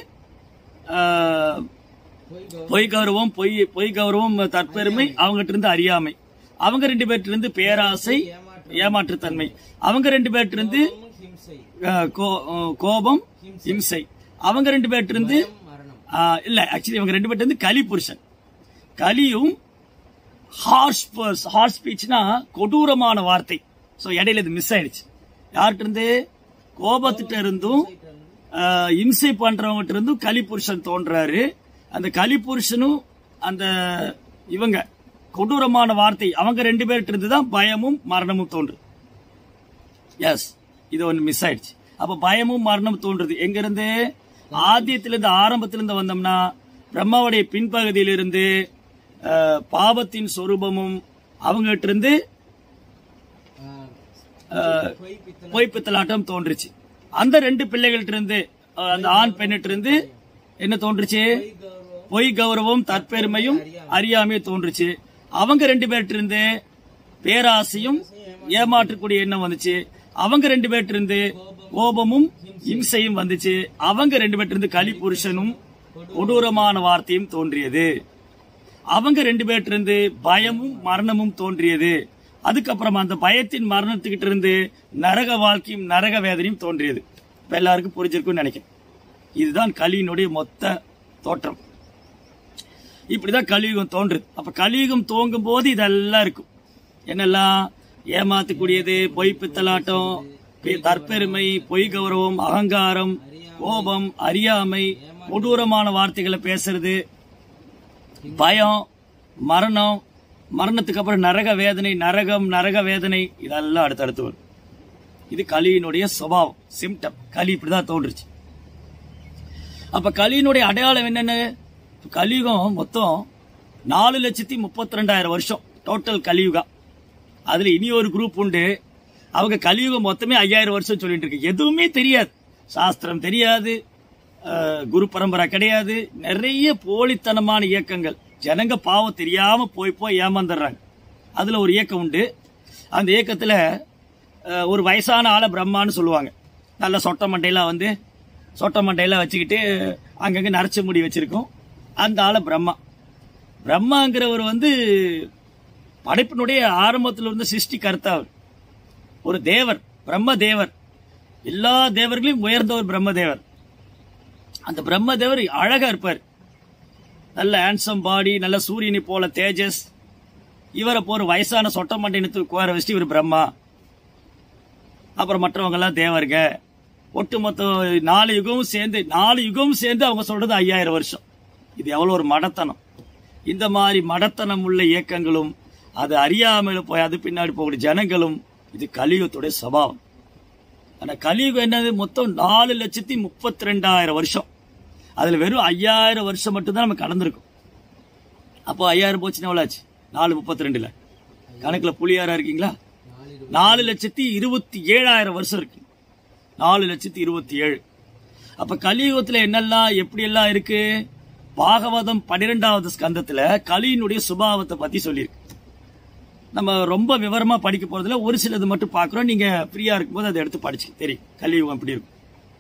ஆஹ், பொய் கௌ- பொய் கௌரவம் பொய் பொய் கௌரவம் தற்பெருமை அவங்ககிட்ட இருந்து அறியாமை அவங்க ரெண்டு பேர்ட்ட இருந்து பேராசை ஏமாற்றம் ஏமாற்றுத்தன்மை அவங்க ரெண்டு பேர்ட்ட இருந்து ஹிம்சை அஹ், கோ- அஹ், கோபம் இம்சை அவங்க ரெண்டு பேர்ட்ட இருந்து பயம், மரணம் ஆஹ், இல்ல ஆக்சுவலி இவங்க ரெண்டு பேர்ட்ட இருந்து கலி புருஷன் கலியும் ஹார்ஷ் ஹார்ஷ் ஸ்பீச்னா கொடூரமான வார்த்தை சோ இடையில இது மிஸ் ஆயிடுச்சு யார்கிட்ட இருந்து கோபத்திட்ட இருந்தும் ஆஹ், இம்சை பண்றவங்ககிட்ட இருந்தும் கலி புருஷன் தோன்றாரு அந்த கலி புருஷனும் அந்த இவங்க கொடூரமான வார்த்தை அவங்க ரெண்டு பேர்கிட்ட இருந்து தான் பயமும் மரணமும் தோன்று எஸ் இது ஒன்று மிஸ் ஆயிடுச்சு அப்ப பயமும் மரணமும் தோன்றுது எங்க இருந்து ஆதியத்திலிருந்து ஆரம்பத்திலிருந்து வந்தோம்னா பிரம்மாவுடைய பின்பகுதியிலிருந்து அஹ், பாவத்தின் சொரூபமும் அவங்ககிட்ட இருந்து அஹ், பொய் பித்தளை பொய் பித்தலாட்டம் தோன்றுச்சு அந்த ரெண்டு பிள்ளைகள்ட்ட இருந்து அஹ், அந்த ஆண் பெண்ணிட்ட இருந்து என்ன தோன்றுச்சு கௌரவம் பொய் கௌரவம் தற்பெருமையும் அறியாமையும் தோன்றுச்சு அவங்க ரெண்டு பேர்ட்ட இருந்து பேராசையும் ஏமாற்றக்கூடிய எண்ணம் வந்துச்சு அவங்க ரெண்டு பேர்ட்ட இருந்து கோபமும் இம்சையும் வந்துச்சு அவங்க ரெண்டு பேர்ட்ட இருந்து கலி புருஷனும் கொடூரமான வார்த்தையும் தோன்றியது அவங்க ரெண்டு பேர்ட்ட இருந்து பயமும் மரணமும் தோன்றியது அதுக்கப்புறம் அந்த பயத்தின் மரணத்துக்கிட்ட இருந்து நரக வாழ்க்கையும் நரக வேதனையும் தோன்றியது இப்ப எல்லாருக்கும் புரிஞ்சிருக்கும்னு நினைக்கிறேன் இதுதான் கலியினுடைய மொத்த தோற்றம் இப்படிதான் கலியுகம் தோன்றுது அப்ப கலியுகம் துவங்கும் போது இதெல்லாம் இருக்கும் என்னெல்லாம் ஏமாத்தக்கூடியது பொய் பித்தலாட்டம் பே- தற்பெருமை பொய் கௌரவம் அகங்காரம் கோபம் அறியாமை கொடூரமான வார்த்தைகளை பேசுறது பயம் மரணம் மரணத்துக்கு அப்புறம் நரக வேதனை நரகம் நரக வேதனை இதெல்லாம் அடுத்தடுத்து வரும் இது கலியினுடைய சுபாவம் சிம்டம் களி இப்படிதான் தோன்றுச்சு அப்ப கலியினுடைய அடையாளம் என்னன்னு கலியுகம் மொத்தம் நாலு லட்சத்தி முப்பத்தி ரெண்டாயிரம் வருஷம் டோட்டல் கலியுகம் அதுல இனி ஒரு குரூப் உண்டு அவங்க கலியுகம் மொத்தமே ஐயாயிரம் வருஷம் சொல்லிட்டு இருக்கு எதுவுமே தெரியாது சாஸ்திரம் தெரியாது அஹ், குரு பரம்பரை கிடையாது நிறைய போலித்தனமான இயக்கங்கள் ஜனங்க பாவம் தெரியாம போய் போய் ஏமாந்துடுறாங்க அதுல ஒரு இயக்கம் உண்டு அந்த இயக்கத்துல அஹ், ஒரு வயசான ஆளை பிரம்மான்னு சொல்லுவாங்க நல்ல சொட்ட மண்டையெல்லாம் வந்து சொட்ட மண்டையெல்லாம் வச்சுக்கிட்டு அங்கங்க நரைச்ச முடி வச்சிருக்கோம் அந்த ஆளை பிரம்மா பிரம்மாங்கிறவர் வந்து படைப்பினுடைய ஆரம்பத்தில் இருந்த சிருஷ்டி கர்த்தா ஒரு தேவர் பிரம்ம தேவர் எல்லா தேவர்களையும் உயர்ந்தவர் பிரம்மதேவர் அந்த பிரம்மதேவர் அழகா இருப்பார் நல்ல ஹேண்ட்ஸம் பாடி நல்ல சூரியனை போல தேஜஸ் இவரை போற வயசான சொட்ட மண்டைனத்து உட்கார வச்சுட்டு இவர் பிரம்மா அப்புறம் மற்றவங்க எல்லாம் தேவருங்க ஒட்டுமொத்த நாலு யுகமும் சேர்ந்து நாலு யுகமும் சேர்ந்து அவங்க சொல்றது ஐயாயிரம் வருஷம் இது எவ்வளவு ஒரு மடத்தனம் இந்த மாதிரி மடத்தனம் உள்ள இயக்கங்களும் அது அறியாமல் போய் அது பின்னாடி போகக்கூடிய ஜனங்களும் இது கலியுகத்துடைய சபாவம் ஆனா கலியுகம் என்னது மொத்தம் நாலு லட்சத்தி முப்பத்தி ரெண்டாயிரம் வருஷம் அதுல வெறும் ஐயாயிரம் வருஷம் மட்டும்தான் நம்ம கடந்திருக்கோம் அப்போ ஐயாயிரம் போச்சுன்னா எவ்வளவு ஆச்சு நாலு முப்பத்தி ரெண்டுல கணக்குல புளியாரா இருக்கீங்களா நாலு நாலு லட்சத்தி இருபத்தி ஏழாயிரம் வருஷம் இருக்கு நாலு லட்சத்தி இருபத்தி ஏழு அப்ப கலியுகத்துல என்னெல்லாம் எப்படி எல்லாம் இருக்கு பாகவதம் பன்னிரெண்டாவது ஸ்கந்தத்துல கலியினுடைய சுபாவத்தை பத்தி சொல்லியிருக்கு நம்ம ரொம்ப விவரமா படிக்க போறதுல ஒரு சிலது மட்டும் பார்க்கிறோம் நீங்க ஃப்ரீயா இருக்கும்போது அதை எடுத்து படிச்சு தெரியும் கலியுகம் எப்படி இருக்கும்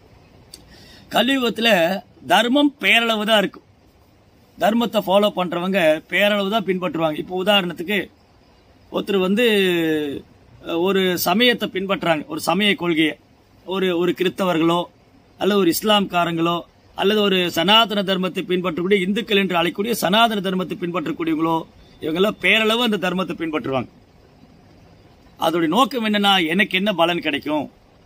கலியுகத்துல தர்மம் பேரளவு தான் இருக்கும் தர்மத்தை ஃபாலோ பண்றவங்க பேரளவு தான் பின்பற்றுவாங்க இப்போ உதாரணத்துக்கு ஒருத்தர் வந்து அஹ், ஒரு சமயத்தை பின்பற்றுறாங்க ஒரு சமய கொள்கையை ஒரு ஒரு கிறிஸ்தவர்களோ அல்லது ஒரு இஸ்லாம்காரங்களோ அல்லது ஒரு சனாதன தர்மத்தை பின்பற்றக்கூடிய இந்துக்கள் என்று அழைக்கக்கூடிய சனாதன தர்மத்தை பின்பற்றக்கூடியவங்களோ இவங்கெல்லாம் பேரளவு அந்த தர்மத்தை பின்பற்றுவாங்க அதோடைய நோக்கம் என்னன்னா எனக்கு என்ன பலன் கிடைக்கும்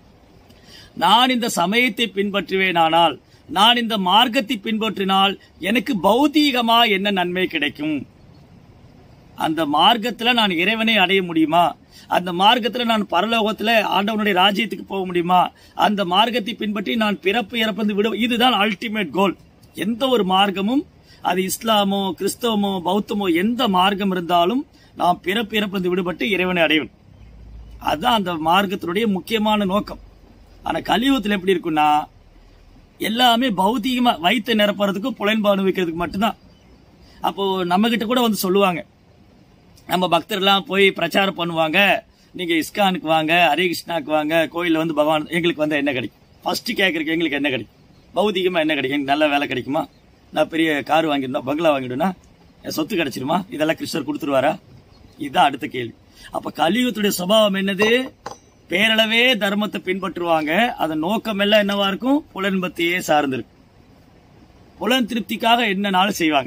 நான் இந்த சமயத்தை பின்பற்றுவேனானால் நான் இந்த மார்க்கத்தை பின்பற்றினால் எனக்கு பௌதீகமா என்ன நன்மை கிடைக்கும் அந்த மார்க்கத்துல நான் இறைவனை அடைய முடியுமா அந்த மார்க்கத்துல நான் பரலோகத்துல ஆண்டவனுடைய ராஜ்யத்துக்கு போக முடியுமா அந்த மார்க்கத்தை பின்பற்றி நான் பிறப்பு இறப்பந்து விட இதுதான் அல்டிமேட் கோல் எந்த ஒரு மார்க்கமும் அது இஸ்லாமோ கிறிஸ்தவமோ பௌத்தமோ எந்த மார்க்கம் இருந்தாலும் நாம் பிறப்பு இறப்பந்து விடுபட்டு இறைவனை அடையும் அதுதான் அந்த மார்க்கத்தினுடைய முக்கியமான நோக்கம் ஆனா கலியுகத்துல எப்படி இருக்குன்னா எல்லாமே பௌத்திகமா வயிற்று நிரப்புறதுக்கும் புலன்பு அனுபவிக்கிறதுக்கு மட்டும்தான் அப்போ நம்ம கிட்ட கூட வந்து சொல்லுவாங்க நம்ம பக்தர்லாம் போய் பிரச்சாரம் பண்ணுவாங்க நீங்க இஸ்கானுக்கு வாங்க ஹரே கிருஷ்ணாக்கு வாங்க கோயில்ல வந்து பகவான் எங்களுக்கு வந்து என்ன கிடைக்கும் ஃபர்ஸ்ட் கேட்கறதுக்கு எங்களுக்கு என்ன கிடைக்கும் பௌதிகமா என்ன கிடைக்கும் எனக்கு நல்ல வேலை கிடைக்குமா நான் பெரிய கார் வாங்கியிருந்தா பங்களா வாங்கிடுனா என் சொத்து கிடைச்சிருமா இதெல்லாம் கிருஷ்ணர் கொடுத்துருவாரா இதுதான் அடுத்த கேள்வி அப்ப கலியுகத்துடைய சுபாவம் என்னது பேரளவே தர்மத்தை பின்பற்றுவாங்க அதன் நோக்கம் எல்லாம் என்னவா இருக்கும் புலன்பத்தையே சார்ந்திருக்கும் புலன் திருப்திக்காக என்னனாலும் செய்வாங்க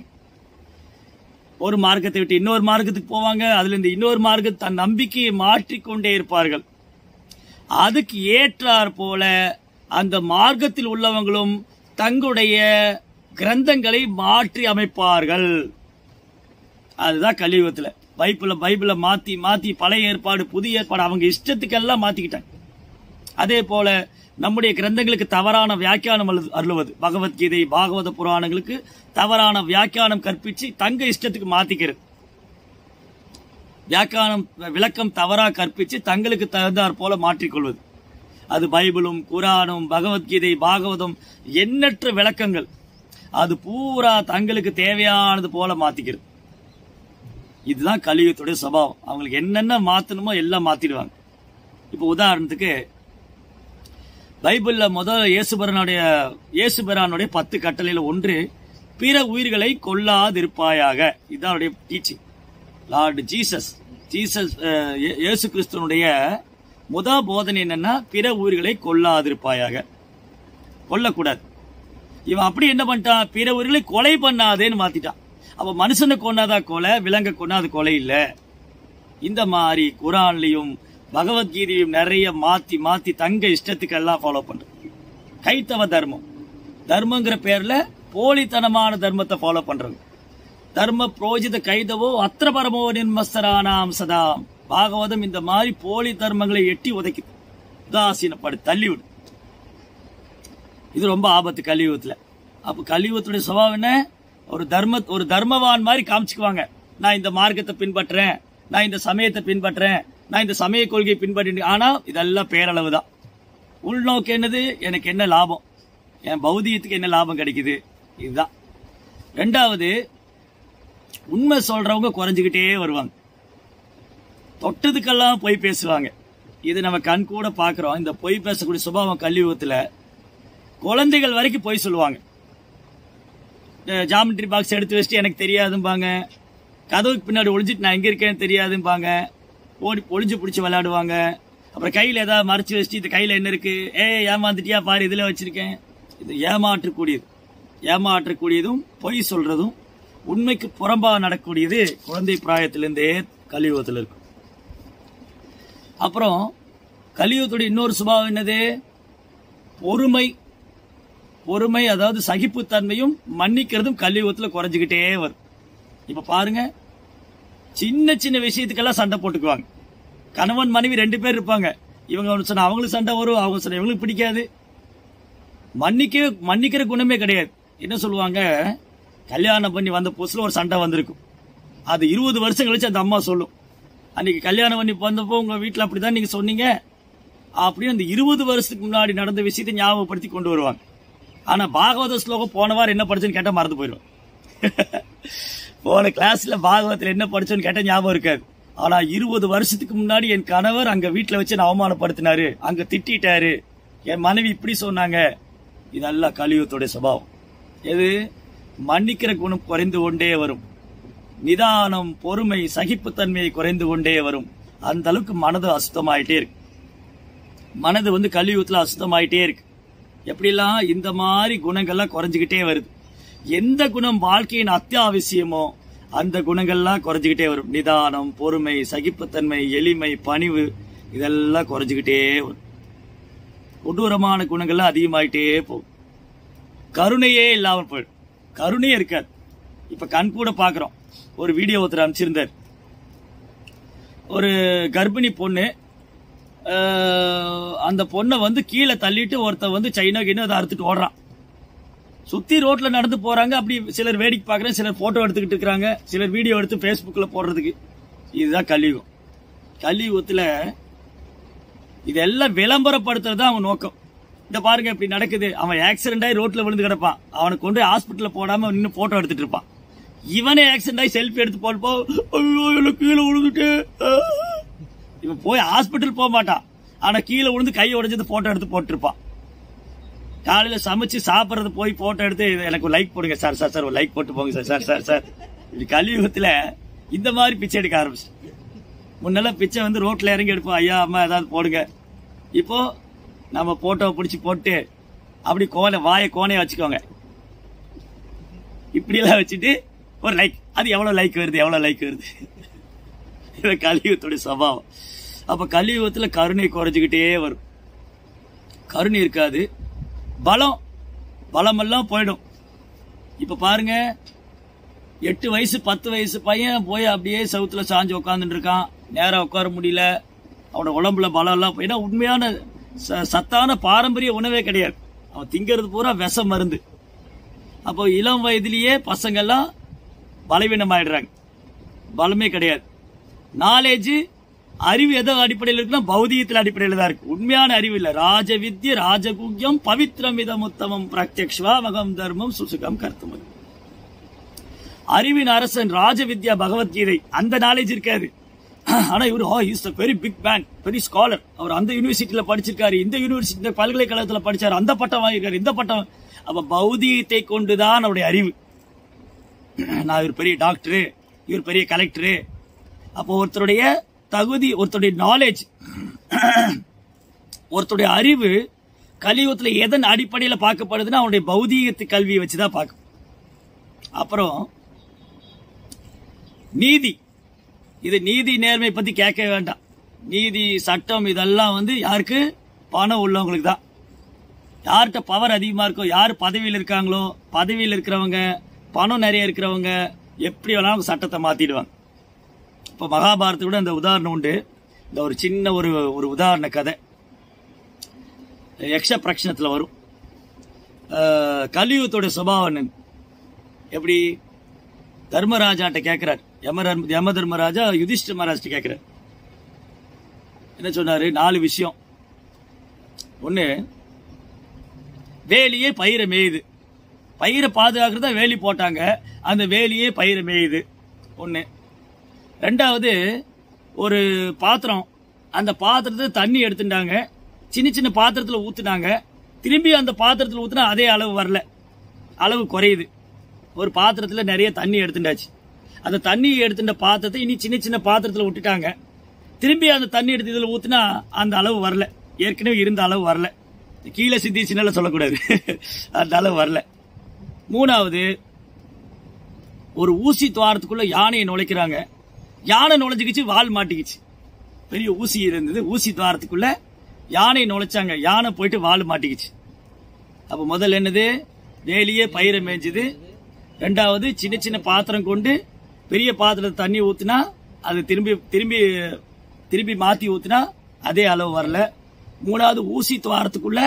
ஒரு மார்க்கத்தை விட்டு இன்னொரு மார்க்கத்துக்கு போவாங்க அதுல இருந்து இன்னொரு மார்க்கத்தை தன் நம்பிக்கையை மாற்றிக்கொண்டே இருப்பார்கள் அதுக்கு ஏற்றாற் போல அந்த மார்க்கத்தில் உள்ளவங்களும் தங்களுடைய கிரந்தங்களை மாற்றி அமைப்பார்கள் அதுதான் கலியுகத்துல பைபிள பைபிள மாத்தி மாத்தி பழைய ஏற்பாடு புதிய ஏற்பாடு அவங்க இஷ்டத்துக்கெல்லாம் மாத்திக்கிட்டாங்க அதே போல நம்முடைய கிரந்தங்களுக்கு தவறான வியாக்கியானம் அருளு- அருளுவது பகவத்கீதை பாகவத புராணங்களுக்கு தவறான வியாக்கியானம் கற்பிச்சு தங்க இஷ்டத்துக்கு மாத்திக்கிறது வியாக்கியானம் விளக்கம் தவறா கற்பிச்சு தங்களுக்கு தகுந்தாற் போல மாற்றிக்கொள்வது அது பைபிளும் குரானும் பகவத்கீதை பாகவதம் எண்ணற்ற விளக்கங்கள் அது பூரா தங்களுக்கு தேவையானது போல மாத்திக்கிறது இதுதான் கலியுகத்துடைய சுபாவம் அவங்களுக்கு என்னென்ன மாத்தணுமோ எல்லாம் மாத்திடுவாங்க இப்போ உதாரணத்துக்கு பைபிள்ல முதல் இயேசுபரனுடைய இயேசுபரானுடைய பத்து கட்டளையில ஒன்று பிற உயிர்களை கொல்லாதிருப்பாயாக இதுதான் அவருடைய டீச்சிங் லார்டு ஜீசஸ் ஜீசஸ் அஹ், இயே- இயேசு கிறிஸ்துவனுடைய முத போதனை என்னன்னா பிற உயிர்களை கொல்லாதிருப்பாயாக கொல்லக்கூடாது இவன் அப்படி என்ன பண்ணிட்டான் பிற உயிர்களை கொலை பண்ணாதேன்னு மாத்திட்டான் அப்ப மனுஷனை கொன்னாதா கொலை விலங்க கொன்னாது கொலை இல்ல இந்த மாதிரி குரான்லயும் பகவத்கீதையும் நிறைய மாத்தி மாத்தி தங்க இஷ்டத்துக்கு எல்லாம் ஃபாலோ பண்றது கைத்தவ தர்மம் தர்மங்கிற பேர்ல போலித்தனமான தர்மத்தை ஃபாலோ பண்றது தர்ம புரோஜித கைதவோ அத்திர பரமோ நிர்மஸ்தரானாம் சதாம் பாகவதம் இந்த மாதிரி போலி தர்மங்களை எட்டி உதைக்குது உதாசீனப்படு தள்ளிவிடு இது ரொம்ப ஆபத்து கலியுகத்துல அப்ப கலியுகத்துடைய சுபாவம் என்ன ஒரு தர்ம ஒரு தர்மவான் மாதிரி காமிச்சுக்குவாங்க நான் இந்த மார்க்கத்தை பின்பற்றேன் நான் இந்த சமயத்தை பின்பற்றேன் நான் இந்த சமய கொள்கையை பின்பற்றி ஆனா இதெல்லாம் பேரளவு தான் உள்நோக்கு என்னது எனக்கு என்ன லாபம் என் பௌதிகத்துக்கு என்ன லாபம் கிடைக்குது இதுதான் ரெண்டாவது உண்மை சொல்றவங்க குறைஞ்சுக்கிட்டே வருவாங்க தொட்டதுக்கெல்லாம் பொய் பேசுவாங்க இது நம்ம கண் கூட பாக்குறோம் இந்த பொய் பேசக்கூடிய சுபாவம் கலியுகத்துல குழந்தைகள் வரைக்கும் பொய் சொல்லுவாங்க ஜாமெட்ரி பாக்ஸ் எடுத்து வச்சுட்டு எனக்கு தெரியாதும்பாங்க கதவுக்கு பின்னாடி ஒளிஞ்சிட்டு நான் எங்க இருக்கேன்னு தெரியாதும்பாங்க ஓடி ஒளிஞ்சு பிடிச்சி விளையாடுவாங்க அப்புறம் கையில ஏதாவது மறைச்சு வச்சுட்டு இது கையில என்ன இருக்கு ஏ ஏமாந்துட்டியா பாரு இதுல வச்சிருக்கேன் இது ஏமாற்றக்கூடியது ஏமாற்றக்கூடியதும் பொய் சொல்றதும் உண்மைக்கு புறம்பா நடக்கக்கூடியது குழந்தை பிராயத்திலிருந்தே கலியுகத்தில் இருக்கும் அப்புறம் கலியுகத்துடைய இன்னொரு சுபாவம் என்னது பொறுமை பொறுமை அதாவது சகிப்புத்தன்மையும் மன்னிக்கிறதும் கலியுகத்துல குறைஞ்சுக்கிட்டே வரும் இப்ப பாருங்க சின்ன சின்ன விஷயத்துக்கெல்லாம் சண்டை போட்டுக்குவாங்க கணவன் மனைவி ரெண்டு பேர் இருப்பாங்க இவங்க ஒன்று சொன்னா அவங்களுக்கு சண்டை வரும் அவங்க சொன்னா இவங்களுக்கு பிடிக்காது மன்னிக்க மன்னிக்கிற குணமே கிடையாது என்ன சொல்லுவாங்க கல்யாணம் பண்ணி வந்த புதுசுல ஒரு சண்டை வந்திருக்கும் அது இருபது வருஷம் கழிச்சு அந்த அம்மா சொல்லும் அன்னைக்கு கல்யாணம் பண்ணி வந்தப்போ உங்க வீட்டுல அப்படிதான் நீங்க சொன்னீங்க அப்படின்னு அந்த இருபது வருஷத்துக்கு முன்னாடி நடந்த விஷயத்தை ஞாபகப்படுத்தி கொண்டு வருவாங்க ஆனா பாகவத ஸ்லோகம் போன வாரம் என்ன படிச்சேன்னு கேட்டா மறந்து போயிடும் போன கிளாஸ்ல பாகவத்துல என்ன படிச்சோன்னு கேட்டா ஞாபகம் இருக்காது ஆனா இருபது வருஷத்துக்கு முன்னாடி என் கணவர் அங்க வீட்டுல வச்சு என்ன அவமானப்படுத்தினாரு அங்க திட்டிட்டாரு என் மனைவி இப்படி சொன்னாங்க இதெல்லாம் கலியுகத்துடைய சுபாவம் எது மன்னிக்கிற குணம் குறைந்து கொண்டே வரும் நிதானம் பொறுமை சகிப்புத்தன்மை குறைந்து கொண்டே வரும் அந்த அளவுக்கு மனது அசுத்தமாயிட்டே இருக்கு மனது வந்து கலியுகத்துல அசுத்தமாயிட்டே இருக்கு எப்படிலாம் இந்த மாதிரி குணங்கள்லாம் குறைஞ்சுக்கிட்டே வருது எந்த குணம் வாழ்க்கையின் அத்தியாவசியமோ அந்த குணங்கள்லாம் குறைஞ்சுக்கிட்டே வரும் நிதானம் பொறுமை சகிப்புத்தன்மை எளிமை பணிவு இதெல்லாம் குறைஞ்சுக்கிட்டே வரும் கொடூரமான குணங்கள்லாம் அதிகமாயிட்டே போகும் கருணையே இல்லாமல் போயிடும் கருணையே இருக்காது இப்ப கண் கூட பாக்குறோம் ஒரு வீடியோ ஒருத்தர் அமைச்சிருந்தார் ஒரு கர்ப்பிணி பொண்ணு அஹ், அந்த பொண்ணை வந்து கீழே தள்ளிட்டு ஒருத்தன் வந்து சைனா கிண்ணு அதை அறுத்துட்டு ஓடுறான் சுத்தி ரோட்ல நடந்து போறாங்க அப்படி சிலர் வேடிக்கை பார்க்கறாங்க சிலர் போட்டோ எடுத்துக்கிட்டு இருக்காங்க சிலர் வீடியோ எடுத்து Facebookல போடுறதுக்கு இதுதான் கலியுகம் கலியுகத்துல இதெல்லாம் விளம்பரப்படுத்துறது தான் அவன் நோக்கம் இந்த பாருங்க இப்படி நடக்குது அவன் ஆக்சிடென்ட் ஆகி ரோட்ல விழுந்து கிடப்பான் அவனை கொண்டு ஹாஸ்பிட்டல்ல போடாம இன்னும் போட்டோ எடுத்துட்டு இருப்பான் இவனே ஆக்சிடென்ட் ஆகி செல்ஃபி எடுத்து போட்டப்போ ஐயோ எனக்கு கீழே விழுந்துட்டு இவன் போய் ஹாஸ்பிட்டல் போக மாட்டான் ஆனா கீழே விழுந்து கை உடைஞ்சது போட்டோ எடுத்து போட்டிருப்பான் காலையில சமைச்சு சாப்பிடுறது போய் போட்டோ எடுத்து இது எனக்கு லைக் போடுங்க சார் சார் சார் ஒரு லைக் போட்டு போங்க சார் சார் சார் சார் இது கலியுகத்துல இந்த மாதிரி பிச்சை எடுக்க ஆரம்பிச்சு முன்னெல்லாம் பிச்சை வந்து ரோட்ல இறங்கி எடுப்போம் ஐயா அம்மா ஏதாவது போடுங்க இப்போ நம்ம போட்டோ பிடிச்சி போட்டு அப்படி கோலை வாயை கோணையை வச்சுக்கோங்க இப்படி எல்லாம் வச்சுட்டு ஒரு லைக் அது எவ்வளவு லைக் வருது எவ்வளவு லைக் வருது இது கலியுகத்துடைய சபாவம் அப்ப கலியுகத்துல கருணை குறைஞ்சுக்கிட்டே வரும் கருணை இருக்காது பலம் பலமெல்லாம் போயிடும் இப்ப பாருங்க எட்டு வயசு பத்து வயசு பையன் போய் அப்படியே சவுத்துல சாஞ்சு உட்காந்துட்டு இருக்கான் நேரா உட்கார முடியல அவனோட உடம்புல பலம் எல்லாம் போய் ஏன்னா உண்மையான ச- சத்தான பாரம்பரிய உணவே கிடையாது அவன் திங்கிறது பூரா விஷ மருந்து அப்போ இளம் வயதிலேயே பசங்கெல்லாம் பலவீனமாயிடுறாங்க பலமே கிடையாது நாலேஜ் அறிவு எதோ அடிப்படையில் இருக்குன்னா பௌதிகத்தில் அடிப்படையில் தான் இருக்கு உண்மையான அறிவு இல்ல ராஜ வித்ய ராஜகுக்கியம் பவித்ரம் இதமுத்தமம் பிரத்யக்ஷ்வா மகம் தர்மம் சுசுகம் கர்த்தமம் அறிவின் அரசன் ராஜ வித்யா பகவத்கீதை அந்த நாலேஜ் இருக்காது ஆனா இவரு ஓ is a very big man very scholar அவர் அந்த யூனிவர்சிட்டியில படிச்சிருக்காரு இந்த யூனிவர்சிட்டி இந்த பல்கலைக்கழகத்துல படிச்சாரு அந்த பட்டம் வாங்கியிருக்காரு இந்த பட்டம் அப்ப பௌதீகத்தை கொண்டுதான் அவருடைய அறிவு நான் இவர் பெரிய டாக்டரு இவர் பெரிய கலெக்டரு அப்போ ஒருத்தருடைய தகுதி ஒருத்தருடைய நாலேஜ் ஒருத்தருடைய அறிவு கலியுகத்துல எதன் அடிப்படையில பார்க்கப்படுதுன்னா அவனுடைய பௌதீகத்து கல்வியை வச்சுதான் பார்க்கும் அப்புறம் நீதி இது நீதி நேர்மை பத்தி கேட்க வேண்டாம் நீதி சட்டம் இதெல்லாம் வந்து யாருக்கு பணம் உள்ளவங்களுக்கு தான் யார்கிட்ட பவர் அதிகமா இருக்கோ யார் பதவியில் இருக்காங்களோ பதவியில் இருக்கிறவங்க பணம் நிறைய இருக்கிறவங்க எப்படி வேணாலும் சட்டத்தை மாத்திடுவாங்க இப்போ மகாபாரதத்தோட இந்த உதாரணம் உண்டு இந்த ஒரு சின்ன ஒரு ஒரு உதாரண கதை யக்ஷ பிரக்ஷணத்தில் வரும் அஹ், கலியுகத்தோட சுபாவம் என்னன்னு? எப்படி தர்மராஜாட்ட கேட்கிறார் யம தர்ம- யம தர்மராஜா யுதிஷ்ட மகாராஜ்ட்ட கேட்கிறார் என்ன சொன்னாரு நாலு விஷயம் ஒண்ணு வேலியே பயிரை மேயுது பயிரை பாதுகாக்கிறதா வேலி போட்டாங்க அந்த வேலியே பயிரை மேயுது ஒண்ணு ரெண்டாவது ஒரு பாத்திரம் அந்த பாத்திரத்தை தண்ணி எடுத்துட்டாங்க சின்ன சின்ன பாத்திரத்துல ஊத்துனாங்க திரும்பி அந்த பாத்திரத்துல ஊத்துனா அதே அளவு வரல அளவு குறையுது ஒரு பாத்திரத்துல நிறைய தண்ணி எடுத்துட்டாச்சு அந்த தண்ணி எடுத்துட்ட பாத்திரத்தை இனி சின்ன சின்ன பாத்திரத்துல விட்டுட்டாங்க திரும்பி அந்த தண்ணி எடுத்து இதுல ஊத்துனா அந்த அளவு வரல ஏற்கனவே இருந்த அளவு வரல கீழே சிந்தி சின்னல சொல்லக்கூடாது அந்த அளவு வரல மூணாவது ஒரு ஊசி துவாரத்துக்குள்ள யானையை நுழைக்கிறாங்க யானை நுழைஞ்சுக்கிச்சு வால் மாட்டிக்கிச்சு பெரிய ஊசி இருந்தது ஊசி துவாரத்துக்குள்ள யானை நுழைச்சாங்க யானை போயிட்டு வால் மாட்டிக்கிச்சு அப்ப முதல்ல என்னது வேலியே பயிரை மேய்ஞ்சுது ரெண்டாவது சின்ன சின்ன பாத்திரம் கொண்டு பெரிய பாத்திரத்தை தண்ணி ஊத்துனா அது திரும்பி திரும்பி திரும்பி மாத்தி ஊத்துனா அதே அளவு வரல மூணாவது ஊசி துவாரத்துக்குள்ள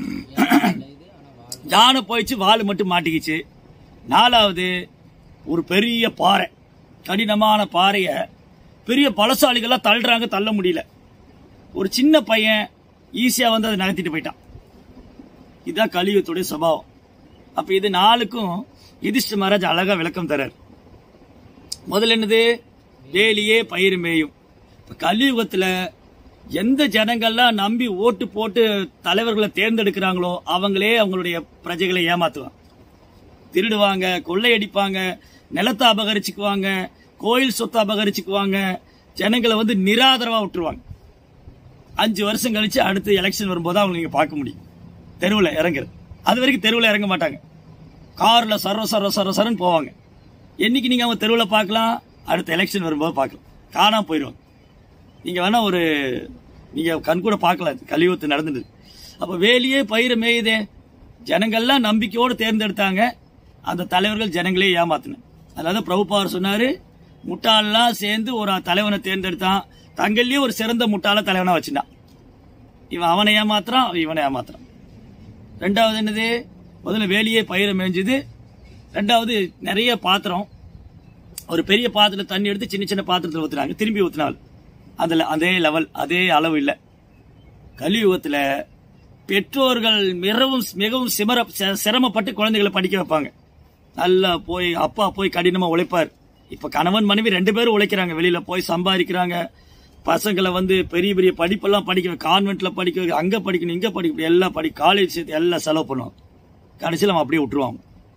யானை போயிடுச்சு வால் மட்டும் மாட்டிக்கிச்சு நாலாவது ஒரு பெரிய பாறை கடினமான பாறைய பெரிய பலசாலிகள்லாம் தள்ளுறாங்க தள்ள முடியல ஒரு சின்ன பையன் ஈஸியா வந்து அதை நகர்த்திட்டு போயிட்டான் இதுதான் கலியுகத்துடைய சுபாவம் அப்ப இது நாளுக்கும் யுதிஷ்ட மகாராஜ் அழகா விளக்கம் தர்றார் முதல்ல என்னது வேலியே பயிர் மேயும் இப்ப கலியுகத்துல எந்த ஜனங்கள்லாம் நம்பி ஓட்டு போட்டு தலைவர்களை தேர்ந்தெடுக்கிறாங்களோ அவங்களே அவங்களுடைய பிரஜைகளை ஏமாத்துவாங்க திருடுவாங்க கொள்ளையடிப்பாங்க நிலத்தை அபகரிச்சுக்குவாங்க கோயில் சொத்தை அபகரிச்சுக்குவாங்க ஜனங்களை வந்து நிராதரவா விட்டுருவாங்க அஞ்சு வருஷம் கழிச்சு அடுத்து எலெக்ஷன் வரும்போது அவங்க நீங்க பார்க்க முடியும் தெருவில் இறங்குறது அது வரைக்கும் தெருவில் இறங்க மாட்டாங்க கார்ல சர்வ சர்வ சர்வ சரன்னு போவாங்க என்னைக்கு நீங்க அவங்க தெருவில் பார்க்கலாம் அடுத்த எலெக்ஷன் வரும்போது பார்க்கலாம் காணாம போயிடுவாங்க நீங்க வேணா ஒரு நீங்க கண்கூட பார்க்கலாம் இது கலியுகத்து நடந்தது அப்ப வேலியே பயிர மேயுதே ஜனங்கள்லாம் நம்பிக்கையோடு தேர்ந்தெடுத்தாங்க அந்த தலைவர்கள் ஜனங்களே ஏமாத்தின அதாவது பிரபுபார் சொன்னாரு முட்டாளெல்லாம் சேர்ந்து ஒரு தலைவனை தேர்ந்தெடுத்தான் தங்கள்லயே ஒரு சிறந்த முட்டாள தலைவனா வச்சுட்டான் இவன் அவனை ஏமாத்துறான் அவன் இவனை ஏமாத்துறான் ரெண்டாவது என்னது முதல்ல வேலியே பயிரை மேய்ஞ்சுது ரெண்டாவது நிறைய பாத்திரம் ஒரு பெரிய பாத்திரத்துல தண்ணி எடுத்து சின்ன சின்ன பாத்திரத்தில் ஊத்துனாங்க திரும்பி ஊத்தினால் அதுல அதே லெவல் அதே அளவு இல்லை கலியுகத்துல பெற்றோர்கள் மிகவும் மிகவும் சிமர ச- சிரமப்பட்டு குழந்தைகளை படிக்க வைப்பாங்க நல்லா போய் அப்பா போய் கடினமா உழைப்பார் இப்ப கணவன் மனைவி ரெண்டு பேரும் உழைக்கிறாங்க வெளியில போய் சம்பாதிக்கிறாங்க பசங்களை வந்து பெரிய பெரிய படிப்பெல்லாம் படிக்க கான்வென்ட்ல படிக்க வைக்க, அங்க படிக்கணும் இங்க படிக்கணும் எல்லாம் படி காலேஜ் சேர்த்து எல்லாம் செலவு பண்ணுவாங்க கடைசியில் அவன் அப்படியே விட்டுருவாங்க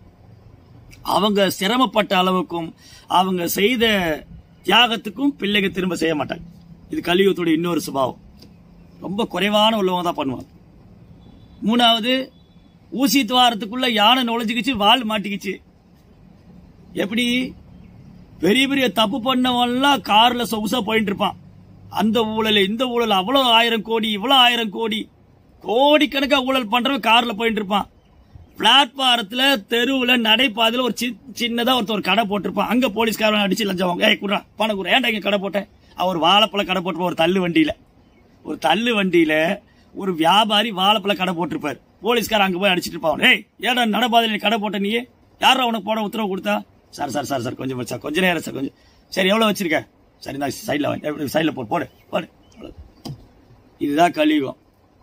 அவங்க சிரமப்பட்ட அளவுக்கும் அவங்க செய்த தியாகத்துக்கும் பிள்ளைங்க திரும்ப செய்ய மாட்டாங்க இது கலியுகத்துடைய இன்னொரு சுபாவம் ரொம்ப குறைவான உள்ளவங்க தான் பண்ணுவாங்க மூணாவது ஊசி துவாரத்துக்குள்ள யானை நுழைஞ்சுக்கிச்சு வால் மாட்டிக்கிச்சு எப்படி பெரிய பெரிய தப்பு பண்ணவன்லாம் கார்ல சொகுசா போயிட்டு இருப்பான் அந்த ஊழல் இந்த ஊழல் அவ்வளவு ஆயிரம் கோடி இவ்வளவு ஆயிரம் கோடி கோடிக்கணக்கா ஊழல் பண்றவன் கார்ல போயிட்டு இருப்பான் பிளாட்பாரத்துல தெருவுல நடைபாதையில ஒரு சி- சின்னதா ஒருத்தர் ஒரு கடை போட்டிருப்பான் அங்க போலீஸ்காரன் அடிச்சு லஞ்சம் வாங்க ஏய் குடுறா பணம் குடுறா ஏன்டா இங்க கடை போட்டேன் அவர் வாழைப்பழ கடை போட்டிருப்பான் ஒரு தள்ளு வண்டியில ஒரு தள்ளு வண்டியில ஒரு வியாபாரி வாழைப்பழ கடை போட்டிருப்பார் போலீஸ்கார அங்க போய் அடிச்சிட்டு இருப்பான் ஏய் ஏடா நடபாதையில் நீ கடை போட்ட நீயே யாரா உனக்கு போட உத்தரவு கொடுத்தா சார் சார் சார் சார் கொஞ்சம் சார் கொஞ்ச நேரம் சார் கொஞ்சம் சரி எவ்வளவு வச்சிருக்க சரி நான் சைடில் வாங்கி சைடில் போடு போடு போடு அவ்வளவு. இதுதான் கலியுகம்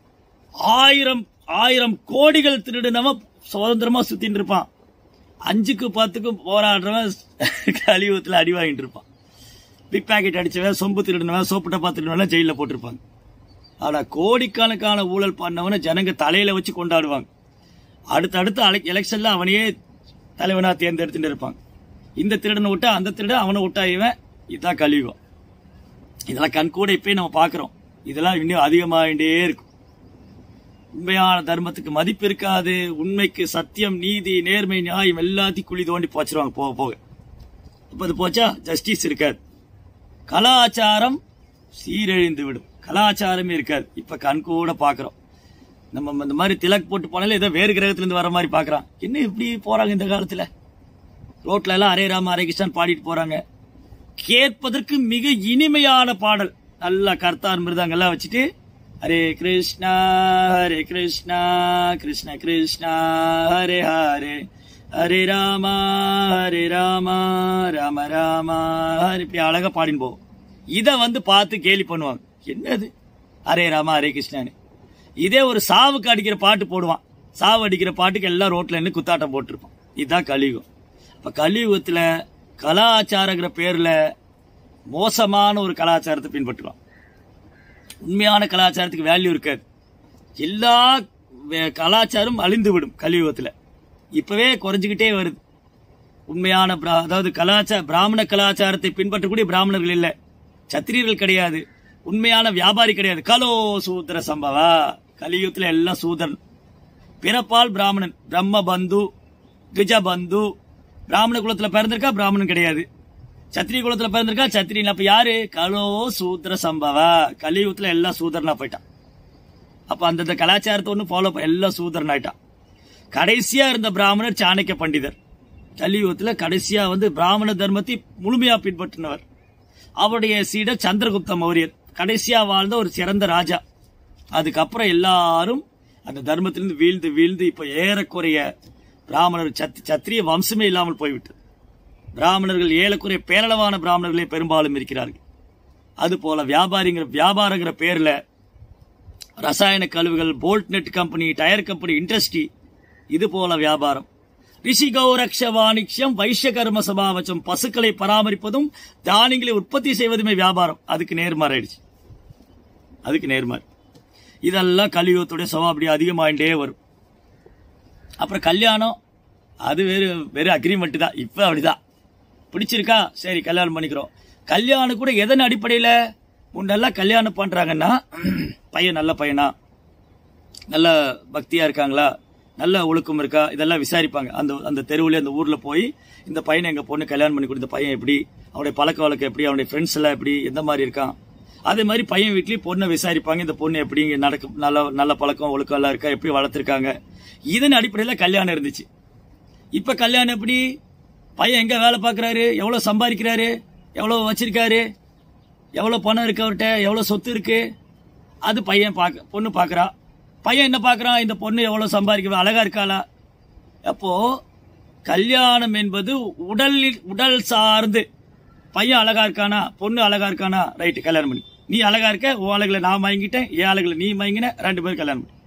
ஆயிரம் ஆயிரம் கோடிகள் திருடினவன் சுதந்திரமா சுத்தின்னு இருப்பான் அஞ்சுக்கு பத்துக்கும் போராடுறவன் கலியுகத்துல அடி வாங்கிட்டு இருப்பான் பிக் பாக்கெட் அடிச்சவன் சொம்பு திருடினவன் சோப்பு டப்பா திருடினவன் ஜெயில போட்டிருப்பாங்க ஆனா கோடிக்கணக்கான ஊழல் பண்ணவன ஜனங்க தலையில வச்சு கொண்டாடுவாங்க அடுத்தடுத்த அலை- எலெக்ஷன்ல அவனையே தலைவனா தேர்ந்தெடுத்துட்டு இருப்பாங்க இந்த திருடனை விட்டா அந்த திருடன் அவனை விட்டா இவன் இதுதான் கலியுகம் இதெல்லாம் கண் கூட இப்பயே நம்ம பார்க்கிறோம் இதெல்லாம் இன்னும் அதிகமாகிட்டே இருக்கும் உண்மையான தர்மத்துக்கு மதிப்பு இருக்காது உண்மைக்கு சத்தியம் நீதி நேர்மை நியாயம் எல்லாத்தையும் குழி தோண்டி போச்சிருவாங்க போக போக இப்ப அது போச்சா ஜஸ்டிஸ் இருக்காது கலாச்சாரம் சீரழிந்து விடும் கலாச்சாரமே இருக்காது இப்ப கண் கூட பாக்குறோம் நம்ம இந்த மாதிரி திலக் போட்டு போனாலே ஏதோ வேறு கிரகத்துல இருந்து வர மாதிரி பாக்குறான் என்ன இப்படி போறாங்க இந்த காலத்துல ரோட்ல எல்லாம் ஹரே ராம ஹரே கிருஷ்ணன் பாடிட்டு போறாங்க கேட்பதற்கு மிக இனிமையான பாடல் நல்லா கர்த்தார் மிருதங்கள்லாம் வச்சுட்டு ஹரே கிருஷ்ணா ஹரே கிருஷ்ணா கிருஷ்ண கிருஷ்ணா ஹரே ஹரே ஹரே ராமா ஹரே ராமா ராம ராமா ஹரே இப்படி அழகா பாடின்னு போவோம் இதை வந்து பார்த்து கேலி பண்ணுவாங்க என்னது ஹரே ராமா ஹரே கிருஷ்ணான்னு இதே ஒரு சாவுக்கு அடிக்கிற பாட்டு போடுவான் சாவு அடிக்கிற பாட்டுக்கு எல்லாம் ரோட்ல நின்று குத்தாட்டம் போட்டிருப்பான் இதுதான் கலியுகம் இப்ப கலியுகத்துல கலாச்சாரங்கிற பேர்ல மோசமான ஒரு கலாச்சாரத்தை பின்பற்றுவான் உண்மையான கலாச்சாரத்துக்கு வேல்யூ இருக்காது எல்லா வே- கலாச்சாரம் அழிந்து விடும் கலியுகத்துல இப்பவே குறைஞ்சுக்கிட்டே வருது உண்மையான பிரா- அதாவது கலாச்சார பிராமண கலாச்சாரத்தை பின்பற்றக்கூடிய பிராமணர்கள் இல்ல சத்திரியர்கள் கிடையாது உண்மையான வியாபாரி கிடையாது கலோ சூத்திர சம்பவா கலியுகத்துல எல்லாம் சூதரன் பிறப்பால் பிராமணன் பிரம்ம பந்து திஜ பந்து பிராமண குலத்துல பிறந்திருக்கா பிராமணன் கிடையாது சத்திரிய குலத்துல பிறந்திருக்கா சத்திரியன் அப்ப யாரு கலோ சூத்திர சம்பவா கலியுகத்துல எல்லாம் சூதரனா போயிட்டான் அப்ப அந்தந்த கலாச்சாரத்தை ஒண்ணு ஃபாலோ எல்லாம் சூதரன் ஆயிட்டான் கடைசியா இருந்த பிராமணர் சாணக்கிய பண்டிதர் கலியுகத்துல கடைசியா வந்து பிராமண தர்மத்தை முழுமையா பின்பற்றினவர் அவருடைய சீடர் சந்திரகுப்த மௌரியர் கடைசியா வாழ்ந்த ஒரு சிறந்த ராஜா அதுக்கப்புறம் எல்லாரும் அந்த தர்மத்திலிருந்து வீழ்ந்து வீழ்ந்து இப்ப ஏறக்குறைய பிராமணர் சத் சத்திரிய வம்சமே இல்லாமல் போய்விட்டது பிராமணர்கள் ஏறக்குறைய பேரளவான பிராமணர்களே பெரும்பாலும் இருக்கிறார்கள் அதுபோல வியாபாரிங்கிற வியாபாரங்கிற பேர்ல ரசாயன கழிவுகள் bolt nut company tyre company industry இது போல வியாபாரம் ரிஷி கௌரக்ஷ வாணிக்யம் வைஷ்ய கர்ம சபாவச்சம் பசுக்களை பராமரிப்பதும் தானியங்களை உற்பத்தி செய்வதுமே வியாபாரம் அதுக்கு நேர்மாறாயிடுச்சு அதுக்கு நேர்மாறு இதெல்லாம் கலியுகத்துடைய சுபம் அப்படி அதிகமாயிட்டே வரும் அப்புறம் கல்யாணம் அது வேறு வெறும் அக்ரிமெண்ட் தான் இப்ப அப்படிதான் பிடிச்சிருக்கா சரி கல்யாணம் பண்ணிக்கிறோம் கல்யாணம் கூட எதன் அடிப்படையில முன்னெல்லாம் கல்யாணம் பண்றாங்கன்னா பையன் நல்ல பையனா நல்ல பக்தியா இருக்காங்களா நல்ல ஒழுக்கம் இருக்கா இதெல்லாம் விசாரிப்பாங்க அந்த அந்த தெருவுல அந்த ஊர்ல போய் இந்த பையனை எங்க பொண்ணு கல்யாணம் பண்ணி கொடுத்த பையன் எப்படி அவனுடைய பழக்க வழக்கம் எப்படி அவனுடைய ஃப்ரெண்ட்ஸ் எல்லாம் எப்படி எந்த மாதிரி இருக்கான் அதே மாதிரி பையன் வீட்லயும் பொண்ணை விசாரிப்பாங்க இந்த பொண்ணு எப்படி இங்க நடக்க நல்ல நல்ல பழக்கம் ஒழுக்கம் எல்லாம் இருக்கா எப்படி வளர்த்துருக்காங்க இதன் அடிப்படையில கல்யாணம் இருந்துச்சு இப்ப கல்யாணம் எப்படி பையன் எங்க வேலை பார்க்கறாரு எவ்வளவு சம்பாதிக்கிறாரு எவ்வளவு வச்சிருக்காரு எவ்வளவு பணம் இருக்கு அவர்கிட்ட எவ்வளவு சொத்து இருக்கு அது பையன் பார்க்க பொண்ணு பார்க்கறா பையன் என்ன பார்க்கறான் இந்த பொண்ணு எவ்வளவு சம்பாதிக்க அழகா இருக்காளா அப்போ கல்யாணம் என்பது உடலில் உடல் சார்ந்து பையன் அழகா இருக்கானா பொண்ணு அழகா இருக்கானா ரைட்டு கல்யாணம் பண்ணி நீ அழகா இருக்க உன் அழகுல நான் மயங்கிட்டேன் என் அழகுல நீ மயங்கின ரெண்டு பேரும் கல்யாணம் பண்ணி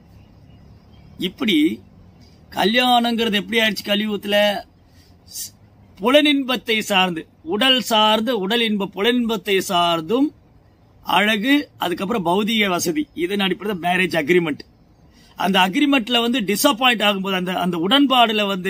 இப்படி கல்யாணங்கிறது எப்படி ஆயிடுச்சு கலியுகத்துல ஸ்- புலனின்பத்தை சார்ந்து உடல் சார்ந்து உடல் இன்ப புலனின்பத்தை சார்ந்தும் அழகு அதுக்கப்புறம் பௌதிக வசதி இதன் அடிப்படையில் மேரேஜ் அக்ரிமெண்ட் அந்த அக்ரிமெண்ட்ல வந்து டிசப்பாயிண்ட் ஆகும்போது அந்த அந்த உடன்பாடுல வந்து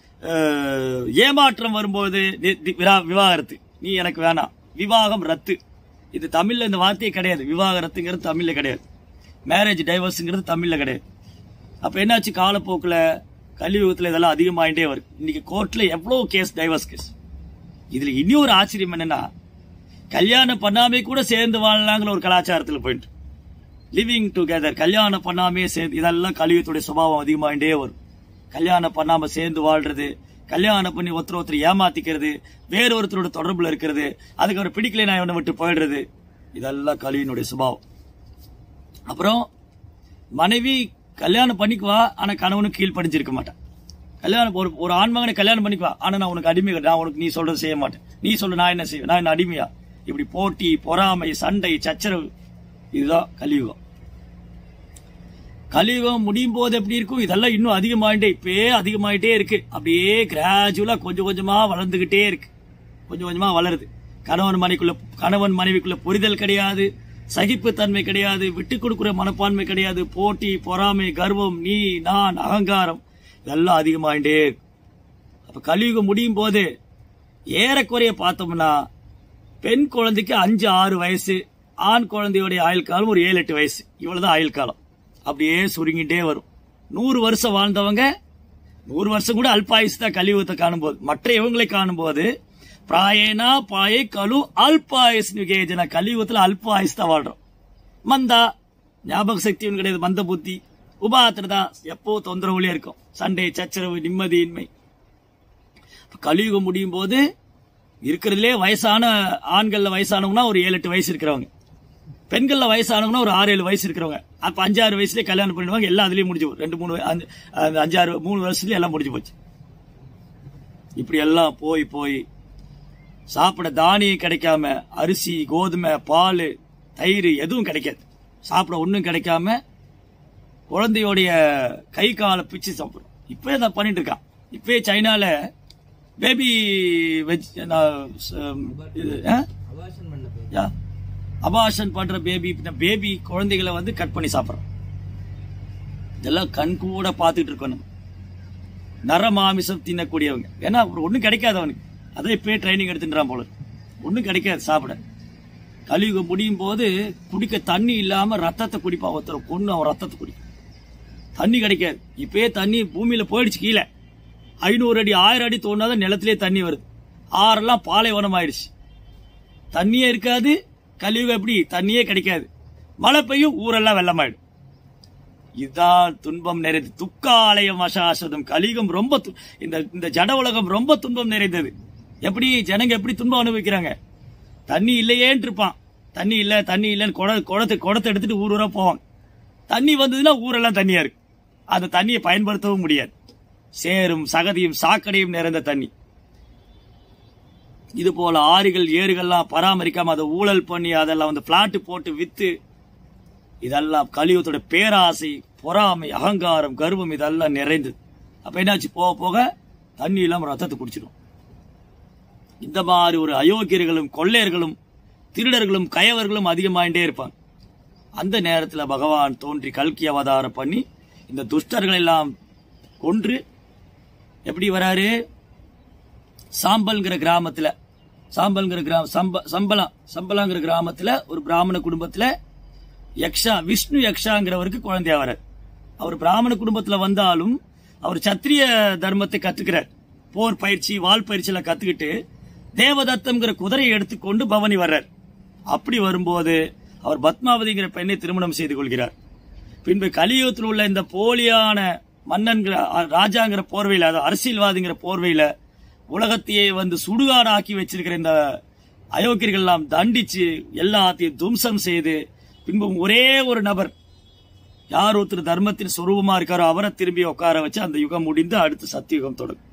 அஹ், ஏமாற்றம் வரும்போது தி- தி- விரா- விவாகரத்து நீ எனக்கு வேணாம் விவாகம் ரத்து இது தமிழ்ல இந்த வார்த்தையே கிடையாது விவாகரத்துங்கிறது தமிழ்ல கிடையாது மேரேஜ் டைவர்ஸுங்கிறது தமிழ்ல கிடையாது அப்ப என்னாச்சு காலப்போக்குல கலியுகத்துல இதெல்லாம் அதிகமாயிட்டே வருது இன்னைக்கு கோர்ட்ல எவ்வளவு கேஸ் டைவர்ஸ் கேஸ் இதுல இனி ஒரு ஆச்சரியம் என்னன்னா கல்யாணம் பண்ணாமே கூட சேர்ந்து வாழலாங்கிற ஒரு கலாச்சாரத்துல போயிட்டு லிவிங் டுகெதர் கல்யாணம் பண்ணாமே சேர்ந்து இதெல்லாம் கலியுகத்துடைய சுபாவம் அதிகமாயிட்டே வரும் கல்யாணம் பண்ணாம சேர்ந்து வாழ்றது கல்யாணம் பண்ணி ஒருத்தர் ஒருத்தர் ஏமாத்திக்கிறது வேற ஒருத்தரோட தொடர்புல இருக்கிறது அதுக்கு அவர் பிடிக்கல நான் இவனை விட்டு போயிடுறது இதெல்லாம் கலியினுடைய சுபாவம் அப்புறம் மனைவி கல்யாணம் பண்ணிக்குவா ஆனா கணவனுக்கு கீழ்ப்படிஞ்சிருக்க மாட்டான் கல்யாணம் ஒரு ஒரு ஆண்மகனை கல்யாணம் பண்ணிக்குவா ஆனா நான் உனக்கு அடிமை கிடையாது. நான் உனக்கு நீ சொல்றது செய்ய மாட்டேன் நீ சொல்ல நான் என்ன செய்வேன் நான் என்ன அடிமையா இப்படி போட்டி பொறாமை சண்டை சச்சரவு இதுதான் கலியுகம் கலியுகம் முடியும் போது எப்படி இருக்கும் இதெல்லாம் இன்னும் அதிகமாயிட்டே இப்பயே அதிகமாயிட்டே இருக்கு அப்படியே கிராஜுவலா கொஞ்சம் கொஞ்சமா வளர்ந்துகிட்டே இருக்கு கொஞ்சம் கொஞ்சமா வளருது கணவன் மனைவிக்குள்ள கணவன் மனைவிக்குள்ள புரிதல் கிடையாது சகிப்புத்தன்மை கிடையாது விட்டு கொடுக்குற மனப்பான்மை கிடையாது போட்டி பொறாமை கர்வம் நீ நான் அகங்காரம் இதெல்லாம் அதிகமாயிட்டே இருக்கு அப்ப கலியுகம் முடியும் போது ஏறக்குறைய பார்த்தோம்னா பெண் குழந்தைக்கு அஞ்சு ஆறு வயசு ஆண் குழந்தையுடைய ஆயுள் காலம் ஒரு ஏழு எட்டு வயசு இவ்வளவுதான் ஆயுள் காலம் அப்படியே சுருங்கிட்டே வரும் நூறு வருஷம் வாழ்ந்தவங்க நூறு வருஷம் கூட அல்பாயுசு தான் கலியுகத்தை காணும்போது மற்ற இவங்களை காணும்போது பிராயனா பாயை கலு அல்பாயுஸ் விகேஜன கலியுகத்துல அல்பாயுஸ் தான் வாழ்றோம் மந்தா ஞாபக சக்தி ஒன்றும் கிடையாது மந்த புத்தி உபாத்திரதா எப்போ தொந்தரவுலயே இருக்கும் சண்டை சச்சரவு நிம்மதியின்மை இப்ப கலியுகம் முடியும் போது இருக்கிறதுலே வயசான ஆண்கள்ல வயசானவங்கன்னா ஒரு ஏழு எட்டு வயசு இருக்கிறவங்க பெண்கள்ல வயசானவங்கன்னா ஒரு ஆறு ஏழு வயசு இருக்கிறவங்க அப்ப அஞ்சாறு வயசுலயே கல்யாணம் பண்ணிடுவாங்க எல்லாம் அதுலயும் முடிஞ்சு போகும். ரெண்டு மூணு வய- அஞ்சு- அந்த அஞ்சாறு மூணு வருஷத்துலயே எல்லாம் முடிஞ்சு போச்சு இப்படி எல்லாம் போய் போய் சாப்பிட தானியம் கிடைக்காம அரிசி கோதுமை பால் தயிர் எதுவும் கிடைக்காது சாப்பிட ஒன்றும் கிடைக்காம குழந்தையோடைய கை காலை பிச்சு சாப்பிடும் இப்பவே தான் பண்ணிட்டு இருக்கான் இப்பவே சைனால பேபி வெஜ் இது ஆ? அபாஷன் பண்ண போய் யா அபாஷன் பண்ற பேபி பேபி குழந்தைகளை வந்து கட் பண்ணி சாப்பிடுறோம் இதெல்லாம் கண் கூட பார்த்துட்டு இருக்கோம் நம்ம நர மாமிசம் தின்னக்கூடியவங்க ஏன்னா ஒரு ஒன்றும் கிடைக்காது அவனுக்கு அதை இப்பயே ட்ரைனிங் எடுத்துட்டான் போல ஒன்றும் கிடைக்காது சாப்பிட கலியுகம் முடியும் போது குடிக்க தண்ணி இல்லாம ரத்தத்தை குடிப்பான் ஒருத்தர் கொண்டு அவன் ரத்தத்தை குடிக்கும் தண்ணி கிடைக்காது இப்பயே தண்ணி பூமியில போயிடுச்சு கீழே ஐநூறு அடி ஆயிரம் அடி தோணாதான் நிலத்திலே தண்ணி வருது ஆறெல்லாம் பாலைவனம் ஆயிடுச்சு தண்ணியே இருக்காது கலியுகம் எப்படி தண்ணியே கிடைக்காது மழை பெய்யும் ஊரெல்லாம் வெள்ளமாயிடும் இதுதான் துன்பம் நிறைந்து துக்காலயம் அசாஸ்வதம் கலியுகம் ரொம்ப து- இந்த இந்த ஜட உலகம் ரொம்ப துன்பம் நிறைந்தது எப்படி ஜனங்க எப்படி துன்பம் அனுபவிக்கிறாங்க தண்ணி இல்லையேன்னு இருப்பான் தண்ணி இல்ல தண்ணி இல்லைன்னு குட குடத்தை குடத்தை எடுத்துட்டு ஊர் ஊரா போவாங்க தண்ணி வந்ததுன்னா ஊரெல்லாம் தண்ணியா இருக்கு அந்த தண்ணியை பயன்படுத்தவும் முடியாது சேரும் சகதியும் சாக்கடையும் நிறைந்த தண்ணி இது போல ஆறுகள் ஏரிகள்லாம் பராமரிக்காம அதை ஊழல் பண்ணி அதெல்லாம் வந்து பிளாட் போட்டு வித்து இதெல்லாம் கலியுகத்தோட பேராசை பொறாமை அகங்காரம் கர்வம் இதெல்லாம் நிறைந்தது அப்ப என்னாச்சு போக போக தண்ணி இல்லாம ரத்தத்தை குடிச்சிடும் இந்த மாதிரி ஒரு அயோக்கியர்களும் கொள்ளையர்களும் திருடர்களும் கயவர்களும் அதிகமாயிட்டே இருப்பாங்க அந்த நேரத்துல பகவான் தோன்றி கல்கி அவதாரம் பண்ணி இந்த துஷ்டர்கள் எல்லாம் கொன்று எப்படி வராரு சாம்பல்ங்கிற கிராமத்துல சாம்பல்ங்கிற கிராம சம்ப சம்பளம் சம்பளங்கிற கிராமத்துல ஒரு பிராமண குடும்பத்துல யக்ஷா விஷ்ணு யக்ஷாங்கிறவருக்கு குழந்தையா வரார் அவர் பிராமண குடும்பத்துல வந்தாலும் அவர் சத்திரிய தர்மத்தை கத்துக்கிறார் போர் பயிற்சி வால் பயிற்சியில கத்துக்கிட்டு தேவதத்தம்ங்கிற குதிரையை எடுத்துக்கொண்டு பவனி வர்றார் அப்படி வரும்போது அவர் பத்மாவதிங்கிற பெண்ணை திருமணம் செய்து கொள்கிறார் பின்பு கலியுகத்தில் உள்ள இந்த போலியான மன்னன்கிற அ- ராஜாங்கிற போர்வையில அதாவது அரசியல்வாதிங்கிற போர்வையில உலகத்தையே வந்து சுடுகாடாக்கி வச்சிருக்கிற இந்த அயோக்கியர்கள் எல்லாம் தண்டிச்சு எல்லாத்தையும் தும்சம் செய்து பின்பு ஒரே ஒரு நபர் யார் ஒருத்தர் தர்மத்தின் சுரூபமா இருக்காரோ அவரை திரும்பி உட்கார வச்சு அந்த யுகம் முடிந்து அடுத்து சத்தியுகம் தொடங்கும்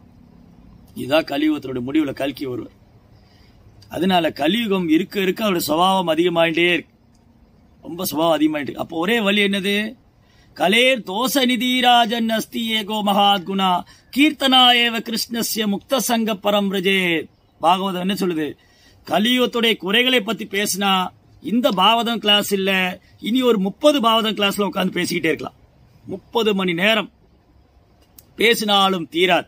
இதுதான் கலியுகத்தோட முடிவுல கல்கி வருவார் அதனால கலியுகம் இருக்க இருக்க அவருடைய சுபாவம் அதிகமாயிட்டே இருக்கு ரொம்ப சுபாவம் அதிகமாயிட்டு இருக்கு. அப்போ ஒரே வழி என்னது கலேர் தோச நிதிராஜன் அஸ்தி ஏகோ மகாத்குணா கீர்த்தனா ஏவ கிருஷ்ணஸ்ய முக்த சங்க பரம் ரஜே பாகவதம் என்ன சொல்லுது கலியுகத்துடைய குறைகளை பத்தி பேசினா இந்த பாவதம் கிளாஸ் இல்ல இனி ஒரு முப்பது பாவதம் கிளாஸ்ல உட்கார்ந்து பேசிக்கிட்டே இருக்கலாம் முப்பது மணி நேரம் பேசினாலும் தீராது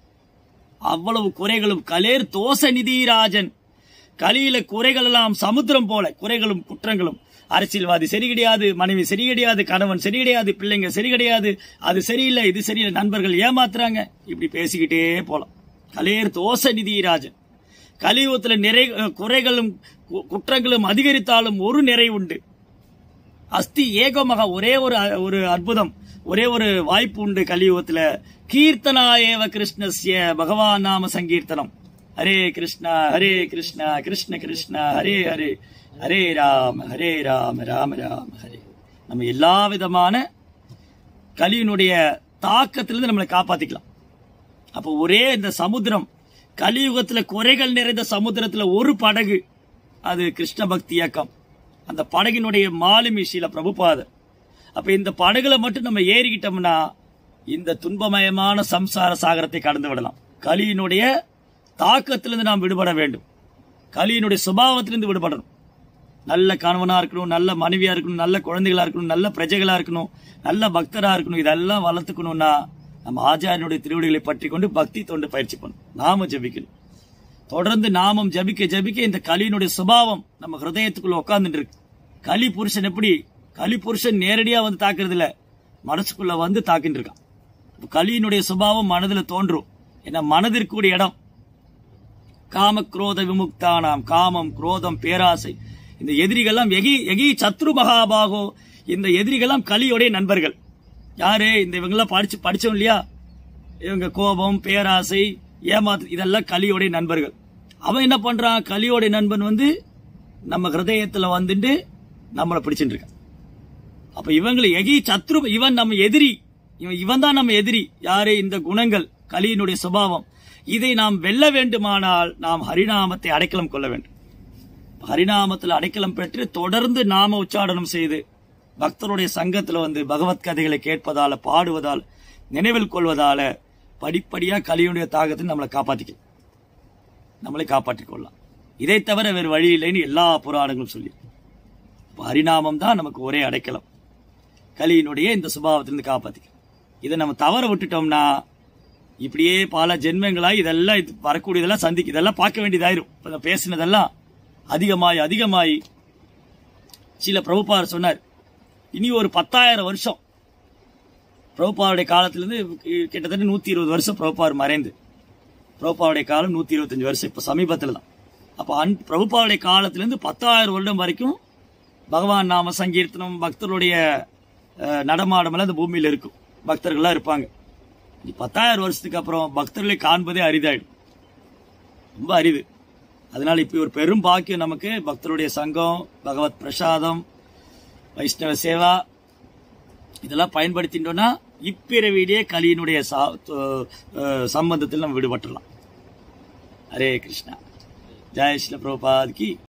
அவ்வளவு குறைகளும் கலேர் தோச நிதிராஜன் கலியில குறைகள் எல்லாம் சமுத்திரம் போல குறைகளும் குற்றங்களும் அரசியல்வாதி சரி கிடையாது மனைவி சரி கிடையாது கணவன் சரி கிடையாது பிள்ளைங்க சரி கிடையாது அது சரியில்லை இது சரியில்லை நண்பர்கள் ஏமாத்துறாங்க இப்படி பேசிக்கிட்டே போலாம் கலேர் தோச நிதிராஜன் கலியுகத்துல நிறை குறைகளும் கு- குற்றங்களும் அதிகரித்தாலும் ஒரு நிறை உண்டு அஸ்தி ஏகமக ஒரே ஒரு ஒரு அற்புதம் ஒரே ஒரு வாய்ப்பு உண்டு கலியுகத்துல கீர்த்தனா ஏவ கிருஷ்ணஸ்ய பகவான் நாம சங்கீர்த்தனம் ஹரே கிருஷ்ணா ஹரே கிருஷ்ணா கிருஷ்ண கிருஷ்ணா ஹரே ஹரே ஹரே ராம ஹரே ராம ராம ராம ஹரே நம்ம எல்லா விதமான கலியினுடைய தாக்கத்திலிருந்து நம்மளை காப்பாத்திக்கலாம் அப்போ ஒரே இந்த சமுத்திரம் கலியுகத்துல குறைகள் நிறைந்த சமுத்திரத்துல ஒரு படகு அது கிருஷ்ண பக்தி இயக்கம் அந்த படகினுடைய மாலுமி ஸ்ரீல பிரபுபாதர் அப்ப இந்த படகுல மட்டும் நம்ம ஏறிக்கிட்டோம்னா இந்த துன்பமயமான சம்சார சாகரத்தை கடந்து விடலாம் கலியினுடைய தாக்கத்திலிருந்து நாம் விடுபட வேண்டும் கலியினுடைய சுபாவத்திலிருந்து விடுபடணும் நல்ல கணவனா இருக்கணும் நல்ல மனைவியா இருக்கணும் நல்ல குழந்தைகளா இருக்கணும் நல்ல பிரஜைகளா இருக்கணும் நல்ல பக்தரா இருக்கணும் இதெல்லாம் வளர்த்துக்கணும்னா நம்ம ஆச்சாரியனுடைய திருவடிகளை பற்றி கொண்டு பக்தி தொண்டு பயிற்சி பண்ணணும் நாம ஜபிக்கணும் தொடர்ந்து நாமம் ஜபிக்க ஜபிக்க இந்த கலியினுடைய சுபாவம் நம்ம ஹிருதயத்துக்குள்ள உட்கார்ந்துட்டு இருக்கு கலி புருஷன் எப்படி கலி புருஷன் நேரடியா வந்து தாக்குறது இல்ல மனசுக்குள்ள வந்து தாக்கிட்டு இருக்கான் அப்ப கலியினுடைய சுபாவம் மனதுல தோன்றும் ஏன்னா மனதிற்குரிய இடம் காம குரோத விமுக்தானாம் காமம் குரோதம் பேராசை இந்த எதிரிகள்லாம் எகி எகி சத்ரு மகாபாகோ இந்த எதிரிகள்லாம் கலியோடைய நண்பர்கள் யாரு இந்த இவங்கெல்லாம் படிச்சு படிச்சோம் இல்லையா இவங்க கோபம் பேராசை ஏமாத்து இதெல்லாம் கலியோடைய நண்பர்கள் அவன் என்ன பண்றான் கலியோடைய நண்பன் வந்து நம்ம ஹிருதயத்துல வந்துட்டு நம்மளை பிடிச்சிட்டு இருக்கான் அப்ப இவங்களை எகி சத்ரு இவன் நம்ம எதிரி இவன் இவன் தான் நம்ம எதிரி யாரு இந்த குணங்கள் கலியினுடைய சுபாவம் இதை நாம் வெல்ல வேண்டுமானால் நாம் ஹரிநாமத்தை அடைக்கலம் கொள்ள வேண்டும் ஹரிநாமத்தில் அடைக்கலம் பெற்று தொடர்ந்து நாம உச்சாடனம் செய்து பக்தருடைய சங்கத்துல வந்து பகவத் கதைகளை கேட்பதால பாடுவதால் நினைவில் கொள்வதால படிப்படியா கலியுடைய தாகத்தை நம்மளை காப்பாத்திக்கலாம் நம்மளை காப்பாற்றிக் கொள்ளலாம் இதை தவிர வேறு வழி இல்லைன்னு எல்லா புராணங்களும் சொல்லி அப்ப ஹரிநாமம் தான் நமக்கு ஒரே அடைக்கலம் கலியினுடைய இந்த சுபாவத்திலிருந்து காப்பாத்திக்கலாம் இதை நம்ம தவற விட்டுட்டோம்னா இப்படியே பல ஜென்மங்களாய் இதெல்லாம் இது வரக்கூடியதெல்லாம் சந்திக்கு இதெல்லாம் பார்க்க வேண்டியதாயிரும் இப்ப நான் பேசினதெல்லாம் அதிகமாய் அதிகமாய் சில பிரபுபார் சொன்னார் இனி ஒரு பத்தாயிரம் வருஷம் பிரபுபாவுடைய காலத்திலிருந்து கிட்டத்தட்ட நூத்தி இருபது வருஷம் பிரபுபார் மறைந்து பிரபுபாவுடைய காலம் நூத்தி இருபத்தஞ்சு வருஷம் இப்ப சமீபத்தில் தான் அப்ப அன் பிரபுபாவுடைய காலத்திலிருந்து பத்தாயிரம் வருடம் வரைக்கும் பகவான் நாம சங்கீர்த்தனம் பக்தருடைய அஹ், நடமாடமெல்லாம் இந்த பூமியில இருக்கும் பக்தர்கள்லாம் இருப்பாங்க இனி பத்தாயிரம் வருஷத்துக்கு அப்புறம் பக்தர்களை காண்பதே அரிதாயிடும் ரொம்ப அரிது அதனால இப்ப ஒரு பெரும் பாக்கியம் நமக்கு பக்தருடைய சங்கம் பகவத் பிரசாதம் வைஷ்ணவ சேவா இதெல்லாம் பயன்படுத்திட்டோம்னா இப்பிறவியிலேயே கலியினுடைய சா- அஹ் அஹ் சம்பந்தத்தில் நம்ம விடுபட்டுலாம் ஹரே கிருஷ்ணா ஜெய் ஸ்ரீல பிரபுபாத் கி